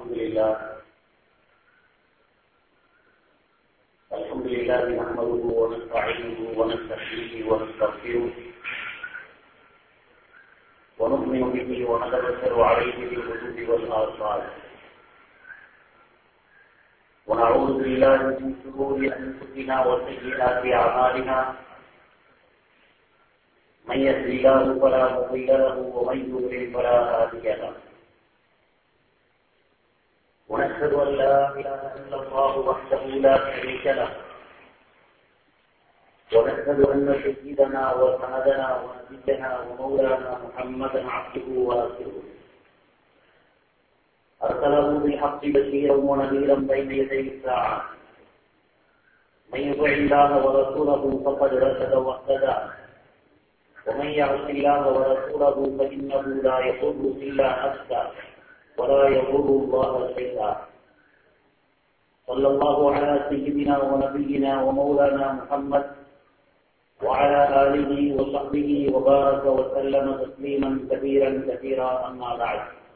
الحمد لله الحمد لله نحمده ونستعينه ونستحييه ونستغفره ونؤمن به ونتبصر عليه بالحدود والآثار ونعوذ بالله من شرور أنفسنا وسيئات أعمالنا من يهد الله فلا مضل له ومن يضلل فلا هادي له ونشهد ان لا اله الا الله وحده لا شريك له ونشهد ان سيدنا وسندنا ونبينا ومولانا محمدا عبده ورسوله ارسله بالحق بشيرا ونذيرا بين يدي الساعه من يطع الله ورسوله فقد رشد واهتدى ومن يعص الله ورسوله فإنه لا يضر إلا نفسه ولا يضر الله شيئا صلى الله على سيدنا ونبينا ومولانا محمد وعلى آله وصحبه وبارك وسلم تسليما كثيرا كثيرا أما بعد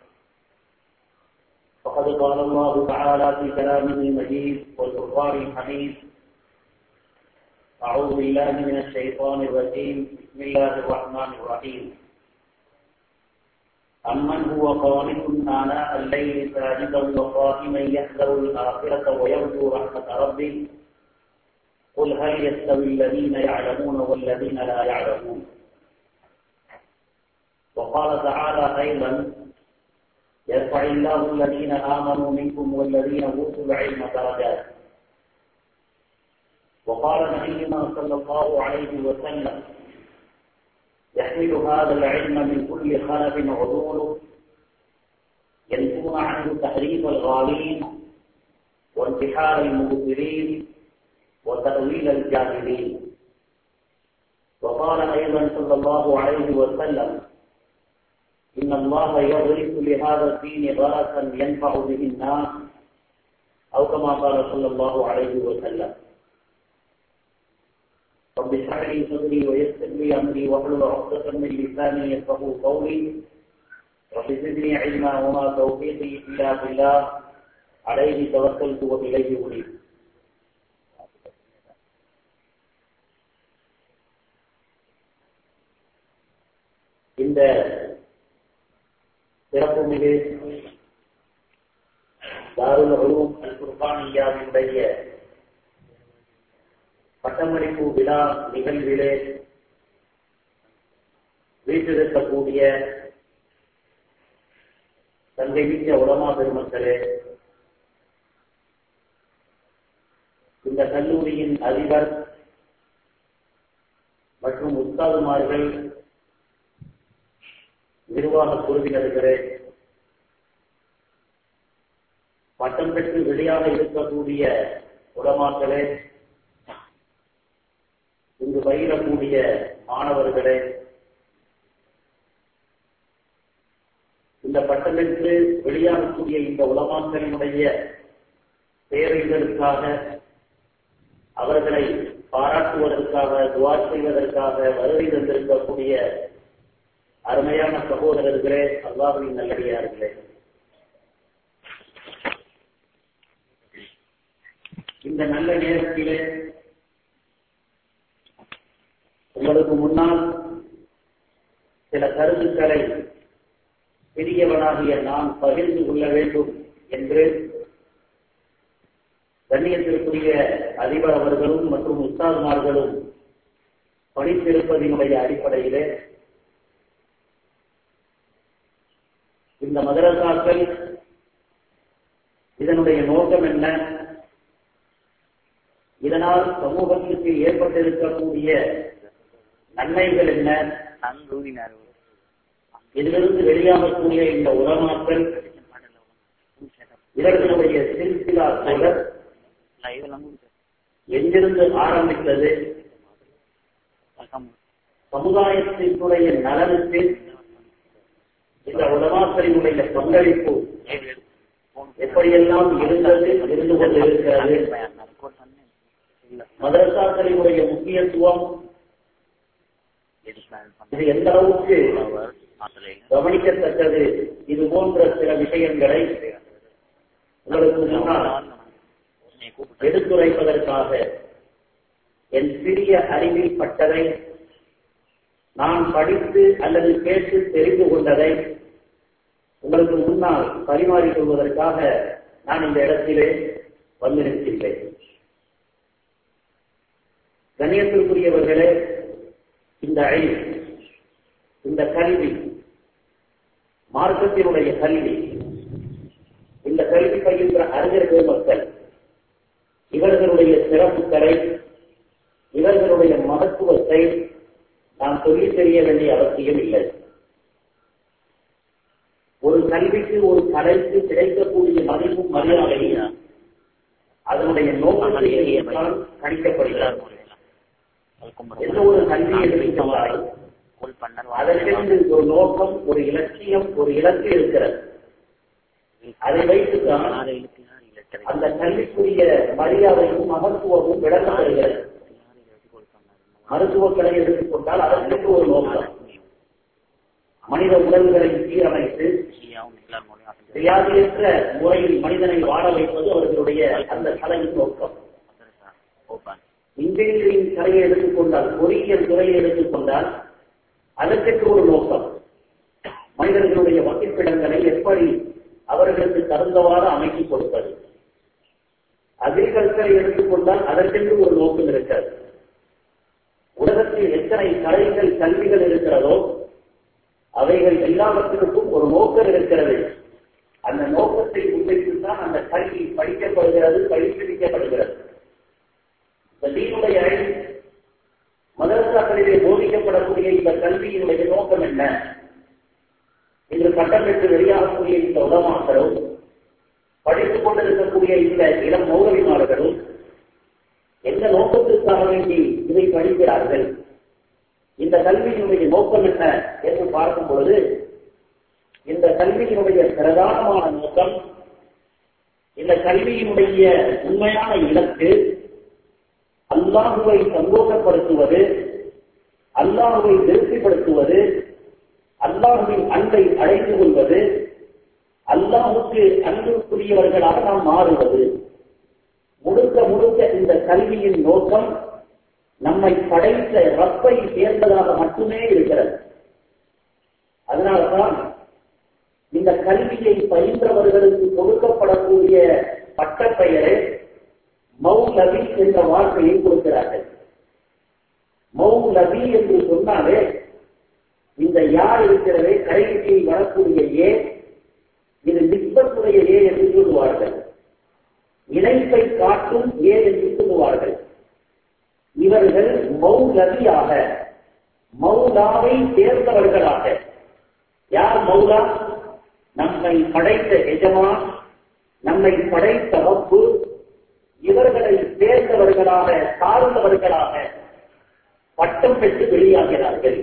فقد قال الله تعالى في كلامه المجيد والقرآن الحميد أعوذ بالله من الشيطان الرجيم بسم الله الرحمن الرحيم أمن هو قانت آناء الليل ساجدا وقائما يحذر الآخرة ويرجو رحمة ربه قل هل يستوي الذين يعلمون والذين لا يعلمون وقال تعالى أيضا يرفع الله الذين آمنوا منكم والذين أوتوا العلم درجات وقال نبينا صلى الله عليه وسلم يحمل هذا العلم من كل خلف عدول ينفون عنه تحريف الغالين وانتحار المبصرين وتأويل الجاهلين وقال أيضا صلى الله عليه وسلم إن الله يغرس لهذا الدين غرسا ينفع به الناس أو كما قال صلى الله عليه وسلم رب اشرح لي صدري ويسر لي امري واحلل عقدة من لساني يفقهوا قولي رب زدني علما وما توفيقي الا بالله عليه توكلت واليه انيب இந்த சிறப்புமிகு தாருல் உலூம் அல் குர்பானியாவினுடைய பட்டமளிப்பு விழா நிகழ்விலே வீட்டிருக்கக்கூடிய தந்தை வீட்டிய உலமா பெருமக்களே இந்த கல்லூரியின் அதிபர் மற்றும் உஸ்தாதுமார்கள் நிர்வாக குழுவினர்களே பட்டம் பெற்று வெளியாக இருக்கக்கூடிய உலமாக்களே இங்கு பயிரக்கூடிய மாணவர்களே இந்த பட்டத்திற்கு வெளியாகக்கூடிய இந்த உலமாக்களினுடைய தேவைகளுக்காக அவர்களை பாராட்டுவதற்காக துவா செய்வதற்காக வருகை தந்திருக்கக்கூடிய அருமையான சகோதரர்களே அல்லாஹின் நல்லடியார்களே இந்த நல்ல நேரத்திலே உங்களுக்கு முன்னால் சில கருத்துக்களை பெரியவனாகிய நான் பகிர்ந்து கொள்ள வேண்டும் என்று கண்ணியத்திற்குரிய அதிபர் அவர்களும் மற்றும் உஸ்தாதுமார்களும் படித்திருப்பதனுடைய அடிப்படையிலே இந்த மதரசாக்கள் இதனுடைய நோக்கம் என்ன இதனால் சமூகத்திற்கு ஏற்பட்டிருக்கக்கூடிய நன்மைகள் என்ன இதிலிருந்து வெளியாகக்கூடிய இந்த உரமாக்கள் இவர்களுடைய சில்சிலா தொடர் எங்கிருந்து ஆரம்பித்தது சமுதாயத்தினுடைய நலனுக்கு இந்த உலமாக்களினுடைய பங்களிப்பு எப்படியெல்லாம் இருந்தது இருந்து கொண்டிருக்கிறது மதரசாக்களினுடைய முக்கியத்துவம் இது எந்த அளவுக்கு கவனிக்கத்தக்கது இது போன்ற சில விஷயங்களை உங்களுக்கு முன்னால் எடுத்துரைப்பதற்காக என் சிறிய அறிவில் பட்டதை நான் படித்து அல்லது கேட்டு தெரிந்து கொண்டதை உங்களுக்கு முன்னால் பரிமாறிக் கொள்வதற்காக நான் இந்த இடத்திலே வந்திருக்கின்றேன் கண்ணியத்திற்குரியவர்களே இந்த அழிவு இந்த கல்வி மார்க்கத்தினுடைய கல்வி இந்த கல்வி பயின்ற அறிஞர்கள் மக்கள் இவர்களுடைய சிறப்புகளை இவர்களுடைய மகத்துவத்தை நாம் சொல்லி தெரிய வேண்டிய அவசியம் இல்லை ஒரு கல்விக்கு ஒரு கலைக்கு கிடைக்கக்கூடிய மதிப்பும் மரியாதையும் அதனுடைய நோக்கத்திலேதான் கணிக்கப்படுகிறது எந்த ஒரு கல்வி எடுத்துக்கொண்டாலும் அதற்கென்று ஒரு நோக்கம் ஒரு இலட்சியம் ஒரு இலக்கு இருக்கிறது அதை வைத்துதான் அந்த கல்விக்குரிய மரியாதையும் மகத்துவமும் விளக்கப்படுகிறது மருத்துவக்கலை எடுத்துக்கொண்டால் அதற்கு ஒரு நோக்கம் மனித உடல்களை சீரமைத்து வியாதியற்ற முறையில் மனிதனை வாழ வைப்பது அவர்களுடைய அந்த கலையின் நோக்கம் இன்ஜினியரிங் கலையை எடுத்துக்கொண்டால் பொறியியல் துறையை எடுத்துக்கொண்டால் அதற்கு ஒரு நோக்கம் மனிதர்களுடைய வசிப்பிடங்களை எப்படி அவர்களுக்கு தகுந்தவாறு அமைத்து கொடுப்பது அக்ரிகல்ச்சரை எடுத்துக்கொண்டால் அதற்கென்று ஒரு நோக்கம் இருக்கிறது உலகத்தில் எத்தனை கலைகள் கல்விகள் இருக்கிறதோ அவைகள் எல்லாவற்றிற்கும் ஒரு நோக்கம் இருக்கிறது அந்த நோக்கத்தை முன்வைத்துதான் அந்த கல்வி படிக்கப்படுகிறது பயிற்றுவிக்கப்படுகிறது இந்த தீனுடைய மதரசாக்களிலே போதிக்கப்படக்கூடிய இந்த கல்வியினுடைய நோக்கம் என்ன இன்று பட்டம் பெற்று வெளியாகக்கூடிய இந்த உலமாக்களும் படித்துக் கொண்டிருக்கக்கூடிய இந்த இளம் மௌலவிமார்களும் எந்த நோக்கத்திற்காக வேண்டி இதை படிக்கிறார்கள் இந்த கல்வியினுடைய நோக்கம் என்ன என்று பார்க்கும் பொழுது இந்த கல்வியினுடைய பிரதானமான நோக்கம் இந்த கல்வியினுடைய உண்மையான இலக்கு அல்லாஹுவை சந்தோஷப்படுத்துவது அல்லாஹுவை திருப்திப்படுத்துவது அல்லாஹுவின் அன்பை அழைத்து கொள்வது அல்லாஹுக்கு அன்புக்குரியவர்களாக நாம் மாறுவது முழுக்க முழுக்க இந்த கல்வியின் நோக்கம் நம்மை படைத்த ரப்பை சேர்ந்ததாக மட்டுமே இருக்கிறது அதனால்தான் இந்த கல்வியை பயின்றவர்களுக்கு கொடுக்கப்படக்கூடிய பட்டப்பெயரை மௌலவி என்ற வார்த்தையை கொடுக்கிறார்கள் மௌலவி என்று சொன்னாலே இந்த யார் இருக்கிறதே கடைசியில் வரக்கூடிய ஏ இது நிற்பத்துடைய ஏ என்று சொல்லுவார்கள் இணைப்பை காட்டும் ஏ என்று சொல்லுவார்கள் இவர்கள் மௌலவியாக மௌலாவை சேர்ந்தவர்களாக யார் மௌலா நம்மை படைத்த எஜமான் நம்மை படைத்த வப்பு இவர்களை சேர்ந்தவர்களாக சார்ந்தவர்களாக பட்டம் பெற்று வெளியாகிறார்கள்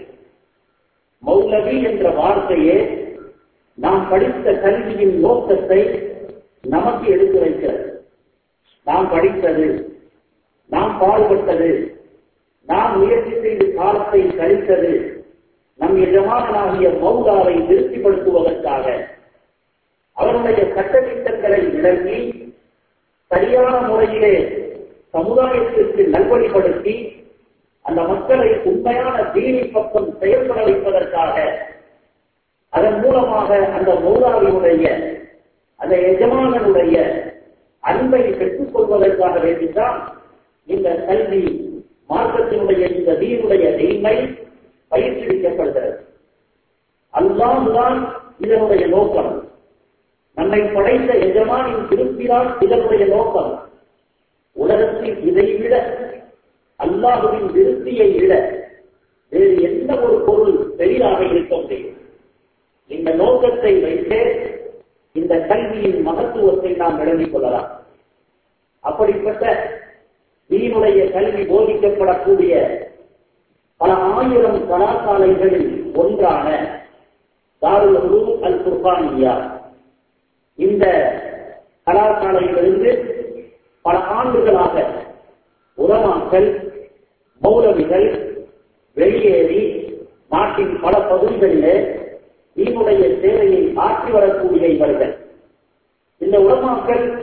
மௌலவி என்ற வார்த்தையே நாம் படித்த கல்வியின் நோக்கத்தை நமக்கு எடுத்து வைக்கிறது நாம் படித்தது நாம் பாடுபட்டது நாம் முயற்சி செய்து காலத்தை கழித்தது நம் எஜமானாகிய மௌலாவை திருப்திப்படுத்துவதற்காக அவருடைய சட்டத்திட்டங்களை விளங்கி சரியான முறையிலே சமுதாயத்திற்கு நல்வழிப்படுத்தி அந்த மக்களை உண்மையான தீனி பக்கம் செயல்பட வைப்பதற்காக அதன் மூலமாக அந்த மௌலாவினுடைய அந்த எஜமானனுடைய அன்பை பெற்றுக் கொள்வதற்காக வேண்டிதான் இந்த கல்வி மார்க்கத்தினுடைய இந்த தீனுடைய நெய்மை பயிற்றுவிக்கப்படுகிறது அல்லாஹுதான் இதனுடைய நோக்கம் நம்மை படைத்த எஜமானின் திருப்திதான் இதனுடைய நோக்கம் உலகத்தில் இதைவிட அல்லாஹுவின் விருத்தியை விட வேறு எந்த ஒரு பொருள் பெரிதாக இருக்க முடியும் இந்த நோக்கத்தை வைத்தே இந்த கல்வியின் மகத்துவத்தை நாம் விளங்கிக் கொள்ளலாம் அப்படிப்பட்ட தீனுடைய கல்வி போதிக்கப்படக்கூடிய பல ஆயிரம் கலாசாலைகளில் ஒன்றான தாருல் உலூம் அல் குர்பானியா இந்த கலாசாலையிலிருந்து பல ஆண்டுகளாக உலமாக்கள் மௌலவிகள் வெளியேறி நாட்டின் பல பகுதிகளிலே தீனுடைய சேவையை ஆற்றி வரக்கூடிய இவர்கள் இந்த உலமாக்கள்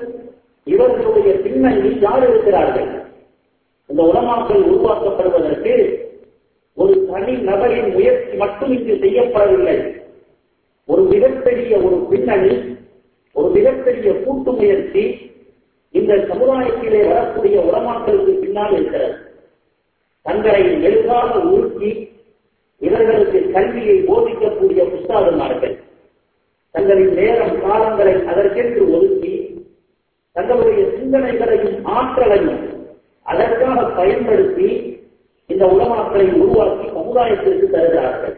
இவர்களுடைய பின்னணியில் யார் இருக்கிறார்கள் இந்த உலமாக்கள் உருவாக்கப்படுவதற்கு ஒரு தனி நபரின் முயற்சி மட்டும் இங்கு செய்யப்படவில்லை ஒரு மிகப்பெரிய ஒரு பின்னணி ஒரு மிகப்பெரிய கூட்டு முயற்சி இந்த சமுதாயத்திலே வரக்கூடிய உலமாக்களுக்கு பின்னால் இருக்கிறது தங்களை எளிதாக உருக்கி இவர்களுக்கு கல்வியை போதிக்கக்கூடிய புஸ்தாதமார்கள் தங்களின் நேரம் காலங்களை அதற்கென்று ஒதுக்கி தங்களுடைய சிந்தனைகளையும் ஆற்றலையும் அதற்காக பயன்படுத்தி இந்த உலமாக்களை உருவாக்கி சமுதாயத்திற்கு தருகிறார்கள்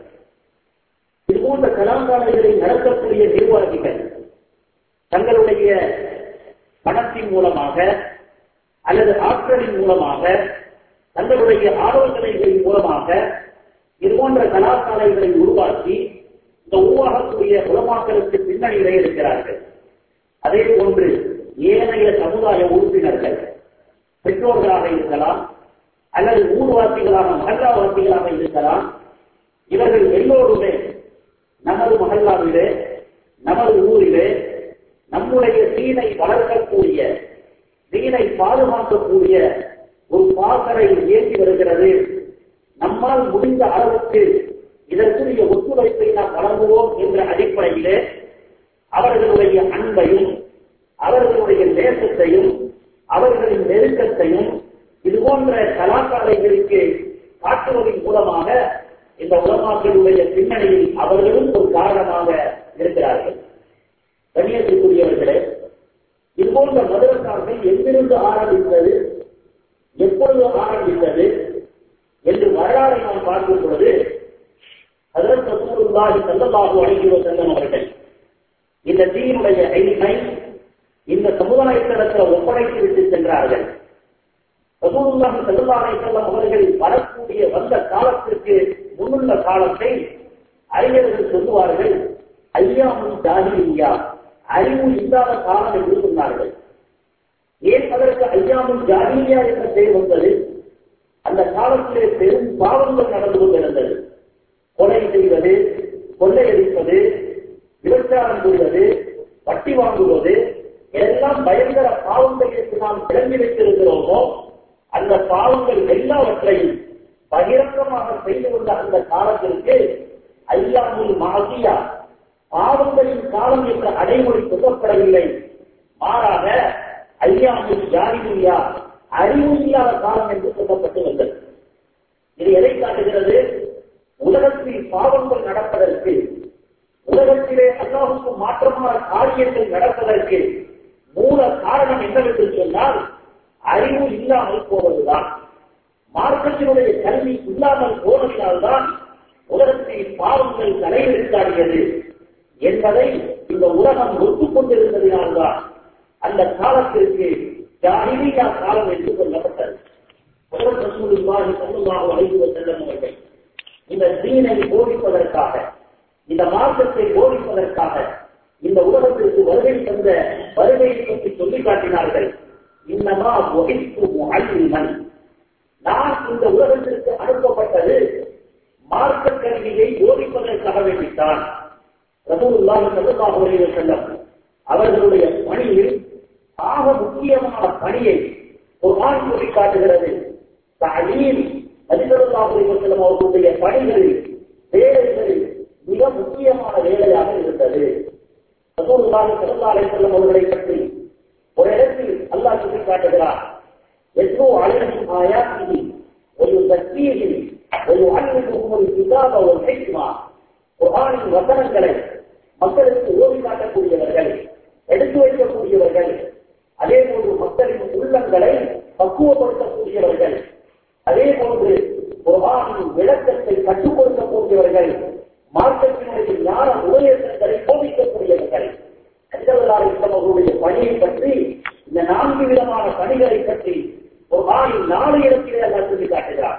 இதுபோன்ற கலாசாலைகளை நடத்தக்கூடிய நிர்வாகிகள் தங்களுடைய பணத்தின் மூலமாக அல்லது ஆற்றலின் மூலமாக தங்களுடைய ஆலோசனைகளின் மூலமாக இதுபோன்ற கலாசாலைகளை உருவாக்கி இந்த உருவாகக்கூடிய உலமாக்களுக்கு பின்னணியிலே இருக்கிறார்கள் அதே போன்று ஏனைய சமுதாய உறுப்பினர்கள் பெற்றோர்களாக இருக்கலாம் அல்லது ஊர்வாசிகளாக மகல்லாவாசிகளாக இருக்கலாம் இவர்கள் எல்லோருமே நமது மகல்லாவிலே நமது ஊரிலே நம்முடைய தீனை வளர்க்கக்கூடிய தீனை பாதுகாக்கக்கூடிய ஒரு பாசறை இயக்கி வருகிறது நம்மால் முடிந்த அளவுக்கு இதற்குரிய ஒத்துழைப்பை நாம் வழங்குவோம் என்ற அடிப்படையிலே அவர்களுடைய அன்பையும் அவர்களுடைய நேசத்தையும் அவர்களின் நெருக்கத்தையும் இது போன்ற கலாச்சாரங்களுக்கு காட்டுவதன் மூலமாக இந்த உலமாக்களுடைய பின்னணியில் அவர்களும் ஒரு காரணமாக இருக்கிறார்கள் கண்ணியத்திற்குரியவர்களே இது போன்ற மதுரக்கார்கள் எங்கிருந்து ஆரம்பித்தது எப்பொழுது ஆரம்பித்தது என்று வரலாறை நாம் பார்க்கும் பொழுது அதற்கு ரசூலுல்லாஹி ஸல்லல்லாஹு அலைஹி வஸல்லம் அவர்கள் இந்த தீனுடைய எளிமை இந்த சமுதாயத்திடத்தில் ஒப்படைத்து விட்டு சென்றார்கள் ரசூலுல்லாஹி ஸல்லல்லாஹு அலைஹி வஸல்லம் அவர்கள் வரக்கூடிய வந்த காலத்திற்கு முன்னுள்ள காலத்தை அறிஞர்கள் சொல்லுவார்கள் ஐயாமும் ஜாகிலியா அறிவு இல்லாத காலம் என்று சொன்னார்கள் ஏன் அதற்கு ஐயாமும் ஜாகிலியா என்ற பெயர் வந்தது அந்த காலத்திலே பெரும் பாவங்கள் நடந்து கொண்டிருந்தது கொலை செய்வது கொள்ளையடிப்பது விபச்சாரம் செய்வது வட்டி வாங்குவது எல்லாம் பயங்கர பாவங்களுக்கு நாம் கிளம்பி வைத்திருக்கிறோமோ அந்த பாவங்கள் எல்லாவற்றையும் பகிரங்கமாக செய்து கொண்ட அந்த காலத்திற்கு ஐயாமுல் மாசியா பாவங்களின் காலம் என்ற அடைமொழி சொல்லப்படவில்லை மாறாக ஐயாமுல் ஜாரியா அறிவு இல்லாத காலம் என்று சொல்லப்பட்டு வந்தது இது எதை காட்டுகிறது உலகத்தில் பாவங்கள் நடப்பதற்கு உலகத்திலே அல்லாஹுக்கு மாற்றமான காரியங்கள் நடப்பதற்கு மூல காரணம் என்னவென்று சொன்னால் அறிவு இல்லாமல் போவதுதான் மார்க்கத்தினுடைய கல்வி இல்லாமல் போனதினால்தான் உலகத்தில் பாவங்கள் தலைவிரித்தாடியது என்பதை இந்த உலகம் ஒத்துக்கொண்டிருந்ததினால்தான் அந்த காலத்திற்கு ஜாகிலியா காலம் என்று சொல்லப்பட்டது ரசூலுல்லாஹி ஸல்லல்லாஹு அலைஹி வஸல்லம் அவர்கள் இந்த தீனை போதிப்பதற்காக இந்த மார்க்கத்தை போதிப்பதற்காக இந்த உலகத்திற்கு வருகை தந்த வருகையை பற்றி சொல்லி காட்டினார்கள் இன்னமா ஒகைத்து முகல்லிமன் நான் இந்த உலகத்திற்கு அனுப்பப்பட்டது மார்க்க கல்வியை போதிப்பதற்காக வேண்டித்தான் ரசூலுல்லாஹி ஸல்லல்லாஹு அலைஹி வஸல்லம் அவர்களுடைய பணியில் ஆக முக்கியமான பணியை ஒரு ஆண் சொல்லி காட்டுகிறது தலீம் நபிசல்லாஹு அலைஹி வஸல்லம் அவர்களுடைய பணிகளில் வேலைகளில் மிக முக்கியமான வேலையாக இருந்தது ரசூலுல்லாஹி ஸல்லல்லாஹு அலைஹி வஸல்லம் அவர்களை பற்றி ஒரு இடத்தில் அல்லாஹ் சொல்லி காட்டுகிறார் எத்தோ அலைஹிம் ஆயாத்திஹி ويزكيهم ويعلمهم الكتاب والحكمة குர்ஆனின் வசனங்களை மக்களுக்கு ஓதி காட்டக்கூடியவர்கள் எடுத்து வைக்கக்கூடியவர்கள் அதே போன்று மக்களின் உள்ளங்களை பக்குவப்படுத்தக்கூடியவர்கள் அதே போன்று குர்ஆனின் விளக்கத்தை கற்றுக் கொடுக்கக்கூடியவர்கள் மார்க்கத்தினுடைய ஞான உபதேசங்களை போதிக்கக்கூடியவர்கள் அவர்களுடைய பணியை பற்றி இந்த நான்கு விதமான பணிகளை பற்றி ஒரு ஆணின் நாலு இடத்திலே அல்ல சொல்லி காட்டுகிறார்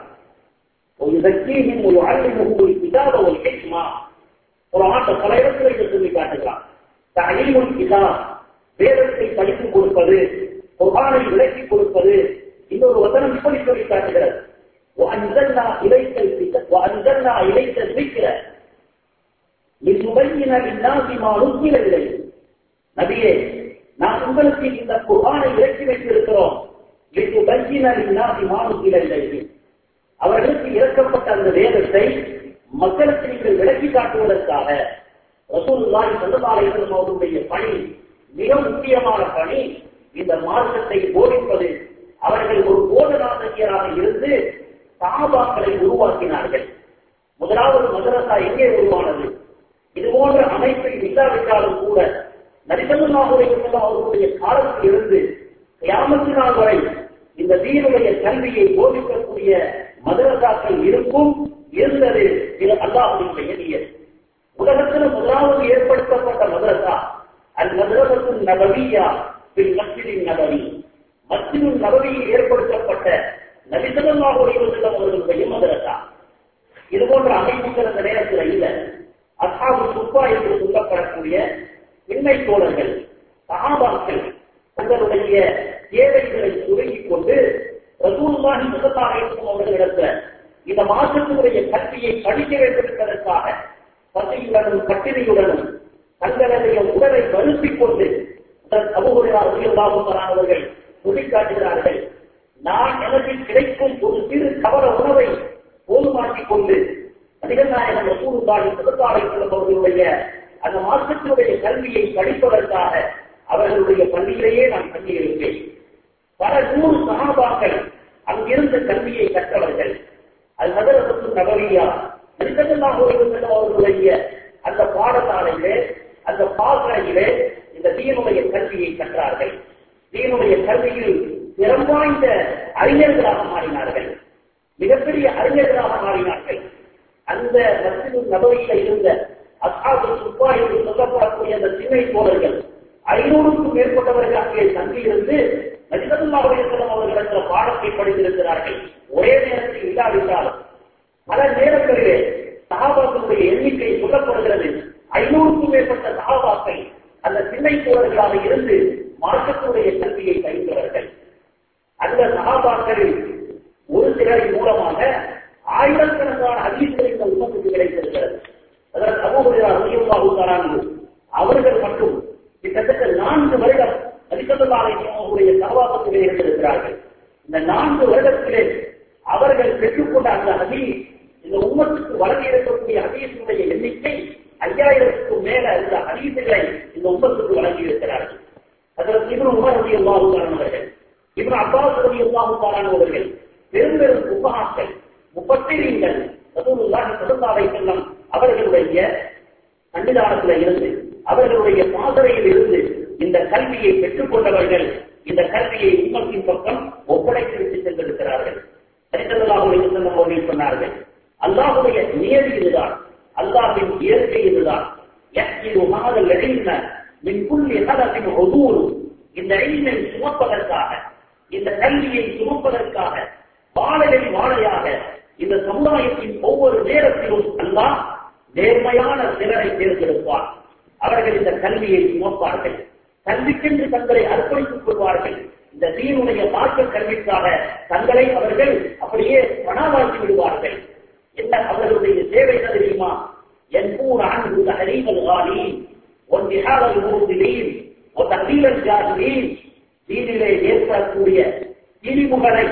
ويزكيهم ويعلمهم الكتاب والحكمة ஒரு ஆட்டை பல இடத்தில் சொல்லி காட்டுகிறார் தகீமுல் கிதாப் வேதத்தை படித்துக் கொடுப்பது குர்ஆனை விளக்கி கொடுப்பது இன்னொரு வசனம் இப்படி சொல்லி காட்டுகிறது وأنزلنا إليك الكتاب وأنزلنا إليك الذكر لتبين للناس ما نزل إليه நபியே நான் உங்களுக்கு இந்த குர்ஆனை இறக்கி வைத்திருக்கிறோம் இது பஞ்சினாசி மானுக்கு அவர்களுக்கு இறக்கப்பட்ட அந்த வேதத்தை மக்களுக்கு நீங்கள் விளக்கி காட்டுவதற்காக ரசூலுல்லாஹி ஸல்லல்லாஹு அலைஹி வஸல்லம் அவர்களுடைய பணி மிக முக்கியமான பணி இந்த மார்க்கத்தை போதிப்பது அவர்கள் ஒரு போதனாசிரியராக இருந்து சாபாக்களை உருவாக்கினார்கள் முதலாவது மதரசா எங்கே உருவானது இது போன்ற அமைப்பை இல்லாவிட்டாலும் கூட நரிசல்லாஹுடைய அவர்களுடைய காலத்தில் இருந்து கியாமத்து நாள் வரை இந்த தீனுடைய கல்வியை போதிக்கக்கூடிய மதரசாக்கள் இருக்கும் இருந்தது இது அல்லாஹுடைய நியதி உலகத்தில் முதலாவது ஏற்படுத்தப்பட்ட மதரசா அல் மதரசத்தின் நபவியா பின் மஸ்ஜிதின் நபவி மஸ்ஜிதின் நபவியில் ஏற்படுத்தப்பட்ட நபிசல்லாஹுடைய அவர்களுடைய மதரசா இது போன்ற அமைப்புகள் அந்த நேரத்தில் இல்லை அசாபு சுப்பா என்று சொல்லப்படக்கூடிய இன்மை தோழர்கள் சகாபாக்கள் தங்களுடைய தேவைகளை சுருங்கிக் கொண்டு ரசூலுல்லாஹி ஸல்லல்லாஹு அலைஹி வஸல்லம் அவர்களிடத்துல இந்த மாற்றத்தினுடைய கல்வியை படிக்க வேண்டும் என்பதற்காக பசியுடனும் பட்டினியுடனும் தங்களுடைய உடலை வருத்திக் கொண்டு அவர்கள் சுட்டிக்காட்டுகிறார்கள் நான் எனக்கு கிடைக்கும் ஒரு சிறு கவர உணவை போதுமாக்கிக் கொண்டு அதிகநாயகன் ரசூலுல்லாஹி ஸல்லல்லாஹு அலைஹி வஸல்லம் அவர்களுடைய அந்த மாற்றத்தினுடைய கல்வியை படிப்பதற்காக அவர்களுடைய பள்ளியிலேயே நான் தங்கியிருப்பேன் பல நூறு சகாபாக்கள் அங்கிருந்த கல்வியை கற்றவர்கள் அது மதரசத்து நகரியா நெருக்கமாக அவர்களுடைய அந்த பாடசாலையிலே அந்த பாசறையிலே இந்த தீனுடைய கல்வியை கற்றார்கள் தீனுடைய கல்வியில் திறம் வாய்ந்த அறிஞர்களாக மாறினார்கள் மிகப்பெரிய அறிஞர்களாக மாறினார்கள் அந்த மசிது நபரியில இருந்த அசாபு சுப்பா என்று சொல்லப்படக்கூடிய அந்த சின்னை தோழர்கள் ஐநூறுக்கும் மேற்பட்டவர்கள் அங்கே தங்கியிருந்து நஜிதல்லாவுடைய அவர்களிடத்தில் பாடத்தை படித்திருக்கிறார்கள் ஒரே நேரத்தில் இல்லாவிட்டாலும் பல நேரங்களிலே சகாபாக்களுடைய எண்ணிக்கை சொல்லப்படுகிறது ஐநூறுக்கும் மேற்பட்ட சகாபாக்கள் அந்த சின்னை தோழர்களாக இருந்து மார்க்கத்தினுடைய கல்வியை பயின்றவர்கள் அந்த சகாபாக்களில் ஒரு சிலரின் மூலமாக ஆயிரக்கணக்கான அதிகங்கள் இந்த உமத்துக்கு கிடைத்திருக்கிறது அதற்கு அபூஹுரான் அவர்கள் மட்டும் கிட்டத்தட்ட நான்கு வருடம் அதிகமாவுடைய சகவாசத்திலே இருந்திருக்கிறார்கள் இந்த நான்கு வருடத்திலே அவர்கள் பெற்றுக்கொண்ட அந்த அதி இந்த உம்மத்துக்கு வழங்கி இருக்கக்கூடிய அதீசனுடைய எண்ணிக்கை ஐயாயிரத்துக்கும் மேல இந்த அதீசுகளை இந்த உம்மத்துக்கு வழங்கி இருக்கிறார்கள் அதற்கு இவன் உமர் ரவி அல்லாஹுக்காரனவர்கள் இவன் அப்பாஸ் ரவி அல்லாஹுக்காரனவர்கள் பெரும் பெரும் உபகாக்கள் முப்பத்திரீங்கள் ரசூலுல்லாஹி ஸல்லல்லாஹு அலைஹி வஸல்லம் அவர்களுடைய சன்னிதானத்தில் இருந்து அவர்களுடைய பாதரையில் இருந்து இந்த கல்வியை பெற்றுக் கொண்டவர்கள் இந்த கல்வியை உம்மத்தின் பக்கம் ஒப்படைத்து விட்டு சென்றிருக்கிறார்கள் சரிசல்லாஹு அலைஹி வஸல்லம் அவர்கள் சொன்னார்கள் அல்லாஹுடைய நியதி இதுதான் அல்லாஹின் இயற்கை இதுதான் யக்திரு ஹாதல் இல்ம மின் குல்லி ஹதஃபின் ஹுதூர் இந்த இல்மை சுமப்பதற்காக இந்த கல்வியை சுமப்பதற்காக வாழையை வாழையாக இந்த சமுதாயத்தின் ஒவ்வொரு நேரத்திலும் அல்லாஹ் நேர்மையான சிலரை தேர்ந்தெடுப்பார் அவர்கள் இந்த கல்வியை சுமப்பார்கள் கல்விக்கென்று தங்களை அர்ப்பணித்துக் கொள்வார்கள் இந்த தீனுடைய மார்க்க கல்விக்காக தங்களை அவர்கள் அப்படியே பணமாக்கி விடுவார்கள் என்ன அவர்களுடைய சேவை என்ன தெரியுமா ينفون عنه تحريم الغالين وانتحار المرسلين وتقليل الجاهلين தீனிலே ஏற்படக்கூடிய திரிவுகளை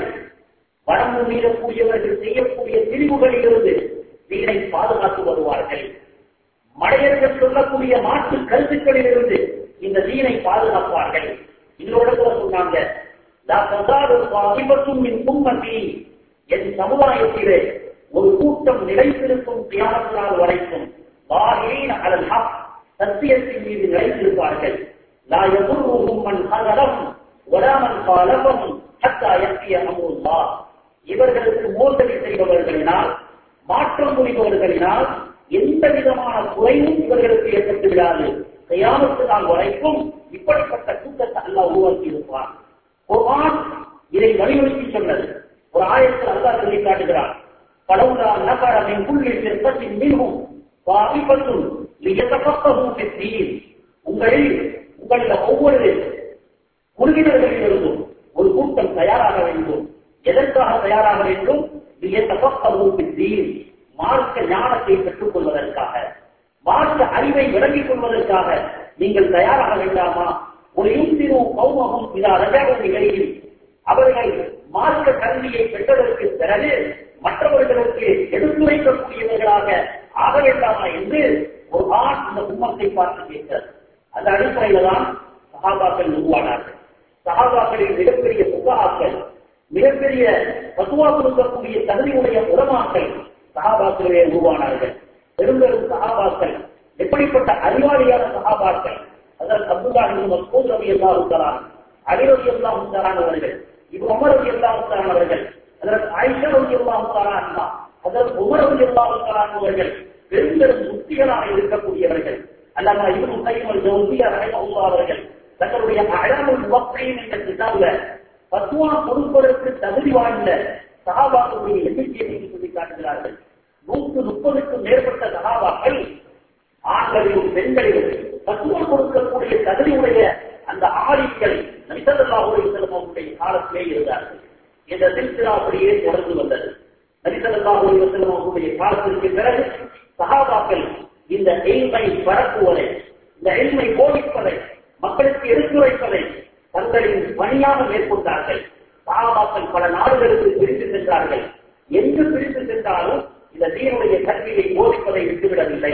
வரம்பு மீறக்கூடியவர்கள் செய்யக்கூடிய திரிவுகளில் இருந்து தீனை பாதுகாத்து வருவார்கள் மடையர்கள் சொல்லக்கூடிய மாற்று கருத்துக்களில் இருந்து இந்த தீனை பாதுகாப்பார்கள் இதோட கூட சொன்னாங்க என் சமுதாயத்திலே ஒரு கூட்டம் நிலைத்திருக்கும் தியானத்தினால் வரைக்கும் வாரியின் அலல் ஹக் சத்தியத்தின் மீது நிலைத்திருப்பார்கள் லா எதிர்வும் மண் கலகம் ஒராமன் காலகம் ஹத்தா எத்திய அமுல்லா இவர்களுக்கு மோசடி செய்பவர்களினால் மாற்றம் புரிபவர்களினால் எந்த விதமான குறைவும் இவர்களுக்கு ஏற்பட்டு விடாது கையாமத்து நாள் வரைக்கும் இப்படிப்பட்ட கூட்டத்தை அல்லா உருவாக்கி இருப்பான் குர்ஆன் இதை வலியுறுத்தி சொன்னது ஒரு ஆயத்தில் அல்லா சொல்லி காட்டுகிறான் பலவுலா நகர மின் புள்ளி சிற்பத்தின் மிகவும் வாய்ப்பத்தும் லியத்தப்பகவும் பெற்றீர் உங்களில் உங்களில் ஒவ்வொரு குழுவினர்களில் இருந்தும் ஒரு கூட்டம் தயாராக வேண்டும் எதற்காக தயாராக வேண்டும் லியத்தப்பகவும் பெற்றீர் மார்க்க ஞானத்தை பெற்றுக் கொள்வதற்காக மார்க்க அறிவை விளங்கிக் கொள்வதற்காக நீங்கள் தயாராக வேண்டாமா ஒரு யுக்தி கௌமகம் இதா ரஜாவும் நிலையில் அவர்கள் மார்க்க கல்வியை பெற்றதற்கு பிறகு மற்றவர்களுக்கு எடுத்துரைக்கக்கூடியவர்களாக ஆக வேண்டாமா என்று ஒரு ஆண் இந்த உம்மத்தை பார்த்து கேட்கிறார் அந்த அடிப்படையில தான் சகாபாக்கள் உருவானார்கள் சகாபாக்களின் மிகப்பெரிய புகாக்கள் மிகப்பெரிய பசுவா கொடுக்கக்கூடிய தகுதியுடைய உலமாக்கள் சகாபாக்களே உருவானார்கள் பெரும்பெரும் சகாபாக்கள் எப்படிப்பட்ட அறிவாளியான சகாபாக்கள் அதற்கு அப்துல்லாஹி மசூத் ரவி அல்லா உத்தரான் அலி ரவி அல்லா உத்தரான் அவர்கள் இது உமர் ரவி அல்லா உத்தரான் அவர்கள் அதற்கு ஆயிஷா ரவி அல்லா உத்தரான் அதற்கு உமர் ரவி அல்லா உத்தரான் அவர்கள் பெரும்பெரும் முக்திகளாக இருக்கக்கூடியவர்கள் அல்லாம இவரும் கைமல் ஜவுசியா ரஹிமஹுல்லா அவர்கள் தங்களுடைய அழகுல் முவக்கையின் என்ற கிதாபுல பத்துவா கொடுப்பதற்கு தகுதி வாய்ந்த சகாபாக்களுடைய எண்ணிக்கையை சொல்லி காட்டுகிறார்கள் நூற்று முப்பதுக்கும் மேற்பட்ட சகாபாக்கள் ஆண்களிலும் பெண்களிலும் பத்துவா கொடுக்கக்கூடிய தகுதியுடைய அந்த ஆதிக்கள் நபிசல்லாஹுடைய செல்வமுடைய காலத்திலே இருந்தார்கள் இந்த சில்சிலா அப்படியே தொடர்ந்து வந்தது நபிசல்லாஹுடைய செல்வமுடைய காலத்திற்கு பிறகு சகாபாக்கள் இந்த எய்மை பரப்புவதை இந்த எய்மை போதிப்பதை மக்களுக்கு எடுத்துரைப்பதை தங்களின் பணியாக மேற்கொண்டார்கள் சகாபாக்கள் பல நாடுகளுக்கு பிரித்து சென்றார்கள் எங்கு பிரித்து சென்றாலும் இந்த தீனுடைய கல்வியை போதிப்பதை விட்டுவிடவில்லை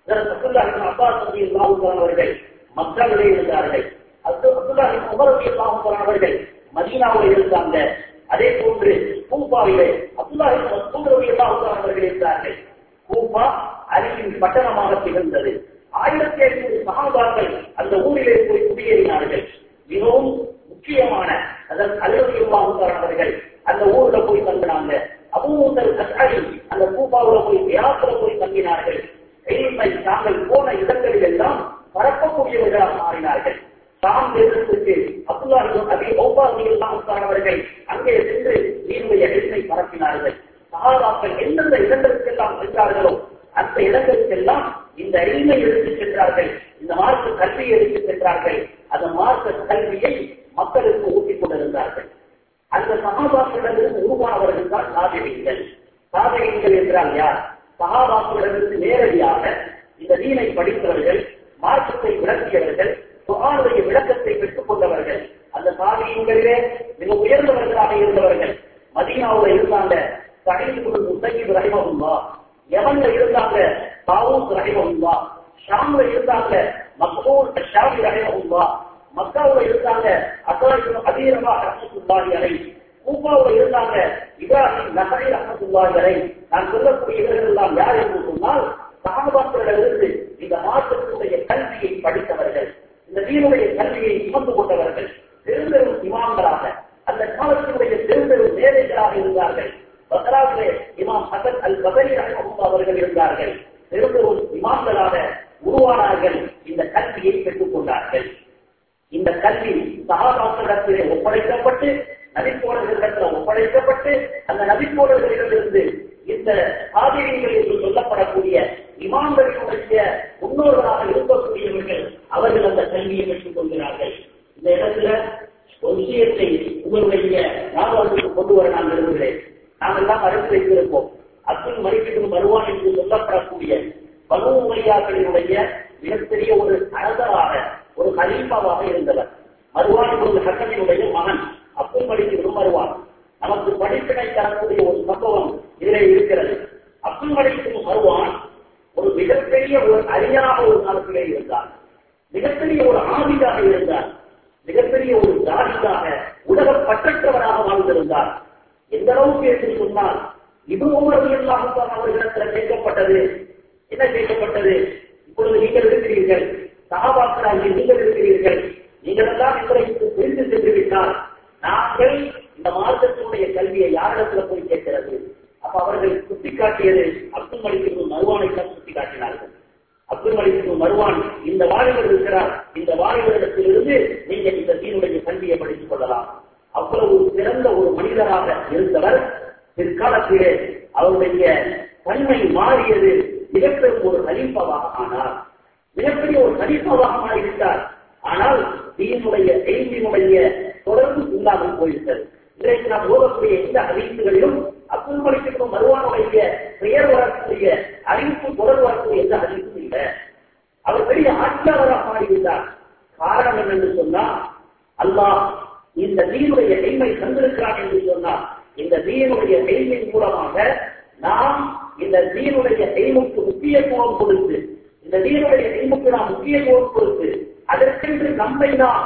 அப்பாஸ் அவர்கள் மக்களிலே இருந்தார்கள் அப்துல்லாஹின் உமரவி அவர்கள் மதீனாவில் இருந்தாங்க அதே போன்று கூப்பாவிலே அப்துல்லாஹின் மசூரவி அவர்கள் இருந்தார்கள் கூப்பா அருகின் பட்டணமாக திகழ்ந்தது ஆயிரத்தி ஐநூறு சகாபாக்கள் அந்த ஊரிலே போய் குடியேறினார்கள் மிகவும் முக்கியமான அதற்கு அலுவலகர்கள் அந்த ஊர்ல போய் தங்கினாங்க அபூந்தல் கட்டாரி அந்த கூப்பாவுல போய் வியாசல போய் தங்கினார்கள் எளிமை தாங்கள் போன இடங்களில் எல்லாம் பரப்பக்கூடியவர்களாக மாறினார்கள் தாம் தேசத்துக்கு அப்துல்லாஹிம் அபி ஒவ்வாறுகள் அங்கே சென்று நீருடைய எளிமை பரப்பினார்கள் சகாபாக்கள் எந்தெந்த இடங்களுக்கெல்லாம் சென்றார்களோ அந்த இடங்களுக்கெல்லாம் இந்த எளிமை எடுத்துச் சென்றார்கள் இந்த மார்க்க கல்வியை எடுத்துச் சென்றார்கள் அந்த மார்க்க கல்வியை மக்களுக்கு ஊட்டிக் கொண்டிருந்தார்கள் அந்த சகாபாக்களிடமிருந்து உருவானவர்கள் தான் சாதனைகள் சாதனைகள் என்றால் யார் சகாபாக்களிடமிருந்து நேரடியாக இந்த நீனை படித்தவர்கள் மார்க்கத்தை விளக்கியவர்கள் குரானுடைய விளக்கத்தை பெற்றுக் கொண்டவர்கள் அந்த சாதனைகளிலே மிக உயர்ந்தவர்களாக இருந்தவர்கள் மதீனாவுல இருந்தாங்க சகைது முசையீப் ரஹிமஹுல்லா யமன்ல இருந்தாங்க தாவூத் ரஹிமஹுல்லா ஷாம்ல இருந்தாங்க மக்பூல் ஷாமி ரஹிமஹுல்லா மக்காவுல இருந்தாங்க அசாயிரம் அதீரமா ரஹமத்துல்லாஹி அலை கூப்பாவுல இருந்தாங்க இப்ராஹிம் நசரி ரஹமத்துல்லாஹி அலை நான் சொல்லக்கூடிய இவர்கள் எல்லாம் யார் என்று சொன்னால் சகாபாக்களிடமிருந்து இந்த மாற்றத்தினுடைய கல்வியை படித்தவர்கள் இந்த நீருடைய கல்வியை சுமந்து கொண்டவர்கள் பெரும்பெரும் இமாம்களாக அந்த காலத்தினுடைய பெரும்பெரும் மேதைகளாக இருந்தார்கள் பத்ராவிலே இமாம் ஹசன் அல் பதரி ரஹமத்துல்லா அவர்கள் இருந்தார்கள் பெரும்பெரும் இமாம்களாக உருவானார்கள் இந்த கல்வியை பெற்றுக் கொண்டார்கள் இந்த கல்வி சகாபாக்களிடத்திலே ஒப்படைக்கப்பட்டு நபித்தோழர்களிடத்தில் ஒப்படைக்கப்பட்டு அந்த நபித்தோழர்களிடமிருந்து இந்த ஆதிரியங்கள் என்று சொல்லப்படக்கூடிய இமாம்களினுடைய முன்னோர்களாக இருக்கக்கூடியவர்கள் அவர்கள் அந்த கல்வியை பெற்றுக் கொள்கிறார்கள் இந்த இடத்துல ஒரு விஷயத்தை உங்களுடைய ஞாபகத்துக்கு கொண்டு வர நான் விரும்புகிறேன் நாம் எல்லாம் அறிந்து வைத்திருப்போம் அப்துல் மலிக்கிட்டும் வருவான் என்று சொல்லப்படக்கூடிய பனு உமையாக்களினுடைய மிகப்பெரிய ஒரு அரசராக ஒரு கலீஃபாவாக இருந்தவர் மருவான் ஒரு ஹக்கமினுடைய மகன் அப்துல் மலிக்கிட்டும் வருவான் நமக்கு படிப்பினை தரக்கூடிய ஒரு சம்பவம் இதில் இருக்கிறது அப்துல் மலிக்கிட்டும் வருவான் ஒரு மிகப்பெரிய ஒரு அறிஞராக ஒரு காலத்திலே இருந்தார் மிகப்பெரிய ஒரு ஆவிதாக இருந்தார் மிகப்பெரிய ஒரு ஜாதியாக உலக பற்றற்றவராக வாழ்ந்திருந்தார் எந்த அளவுக்கு என்று சொன்னால் இது ஒவ்வொரு எல்லாத்தான் அவர்களிடத்தில் கேட்கப்பட்டது என்ன கேட்கப்பட்டது இப்பொழுது நீங்கள் இருக்கிறீர்கள் சகாபாக்களாகி நீங்கள் இருக்கிறீர்கள் நீங்கள் எல்லாம் எங்களை பிரிந்து சென்று விட்டால் நாங்கள் இந்த மார்க்கத்தினுடைய கல்வியை யாரிடத்துல போய் கேட்கிறது அப்ப அவர்கள் சுட்டிக்காட்டியது அப்துல் மலிக்கு மருவானை தான் சுட்டிக்காட்டினார்கள் அப்துல் மலிக்கு மருவான் இந்த வாலிபர் இருக்கிறார் இந்த வாலிபரிடத்திலிருந்து நீங்கள் இந்த தீனுடைய கல்வியை படித்துக் கொள்ளலாம் அவ்வளவு சிறந்த ஒரு மனிதராக இருந்தவர் பிற்காலத்திலே அவருடைய தன்மை மாறியது மிகப்பெரும் ஒரு கலீஃபாவாக ஆனார் மிகப்பெரிய ஒரு கலீஃபாவாக மாறிவிட்டார் ஆனால் தீனுடைய எய்தினுடைய தொடர்பு இல்லாமல் போய்விட்டது இன்றைக்கு நாம் ஓதக்கூடிய எந்த அறிவிப்புகளிலும் அப்துல் மலிக்கும் மருவானுடைய பெயர் வரக்கூடிய அறிவிப்பு தொடர்பு வரக்கூடிய எந்த அறிவிப்பும் இல்லை அவர் பெரிய ஆட்சியாளராக மாறிவிட்டார் காரணம் என்னென்று சொன்னா அல்லாஹ் இந்த தீனுடைய எய்மை தந்திருக்கிறான் என்று சொன்னார் இந்த தீனுடைய எய்மின் மூலமாக நாம் இந்த தீனுடைய எய்முக்கு முக்கியத்துவம் கொடுத்து இந்த தீனுடைய எய்முக்கு நாம் முக்கியத்துவம் கொடுத்து அதற்கென்று நம்மை நாம்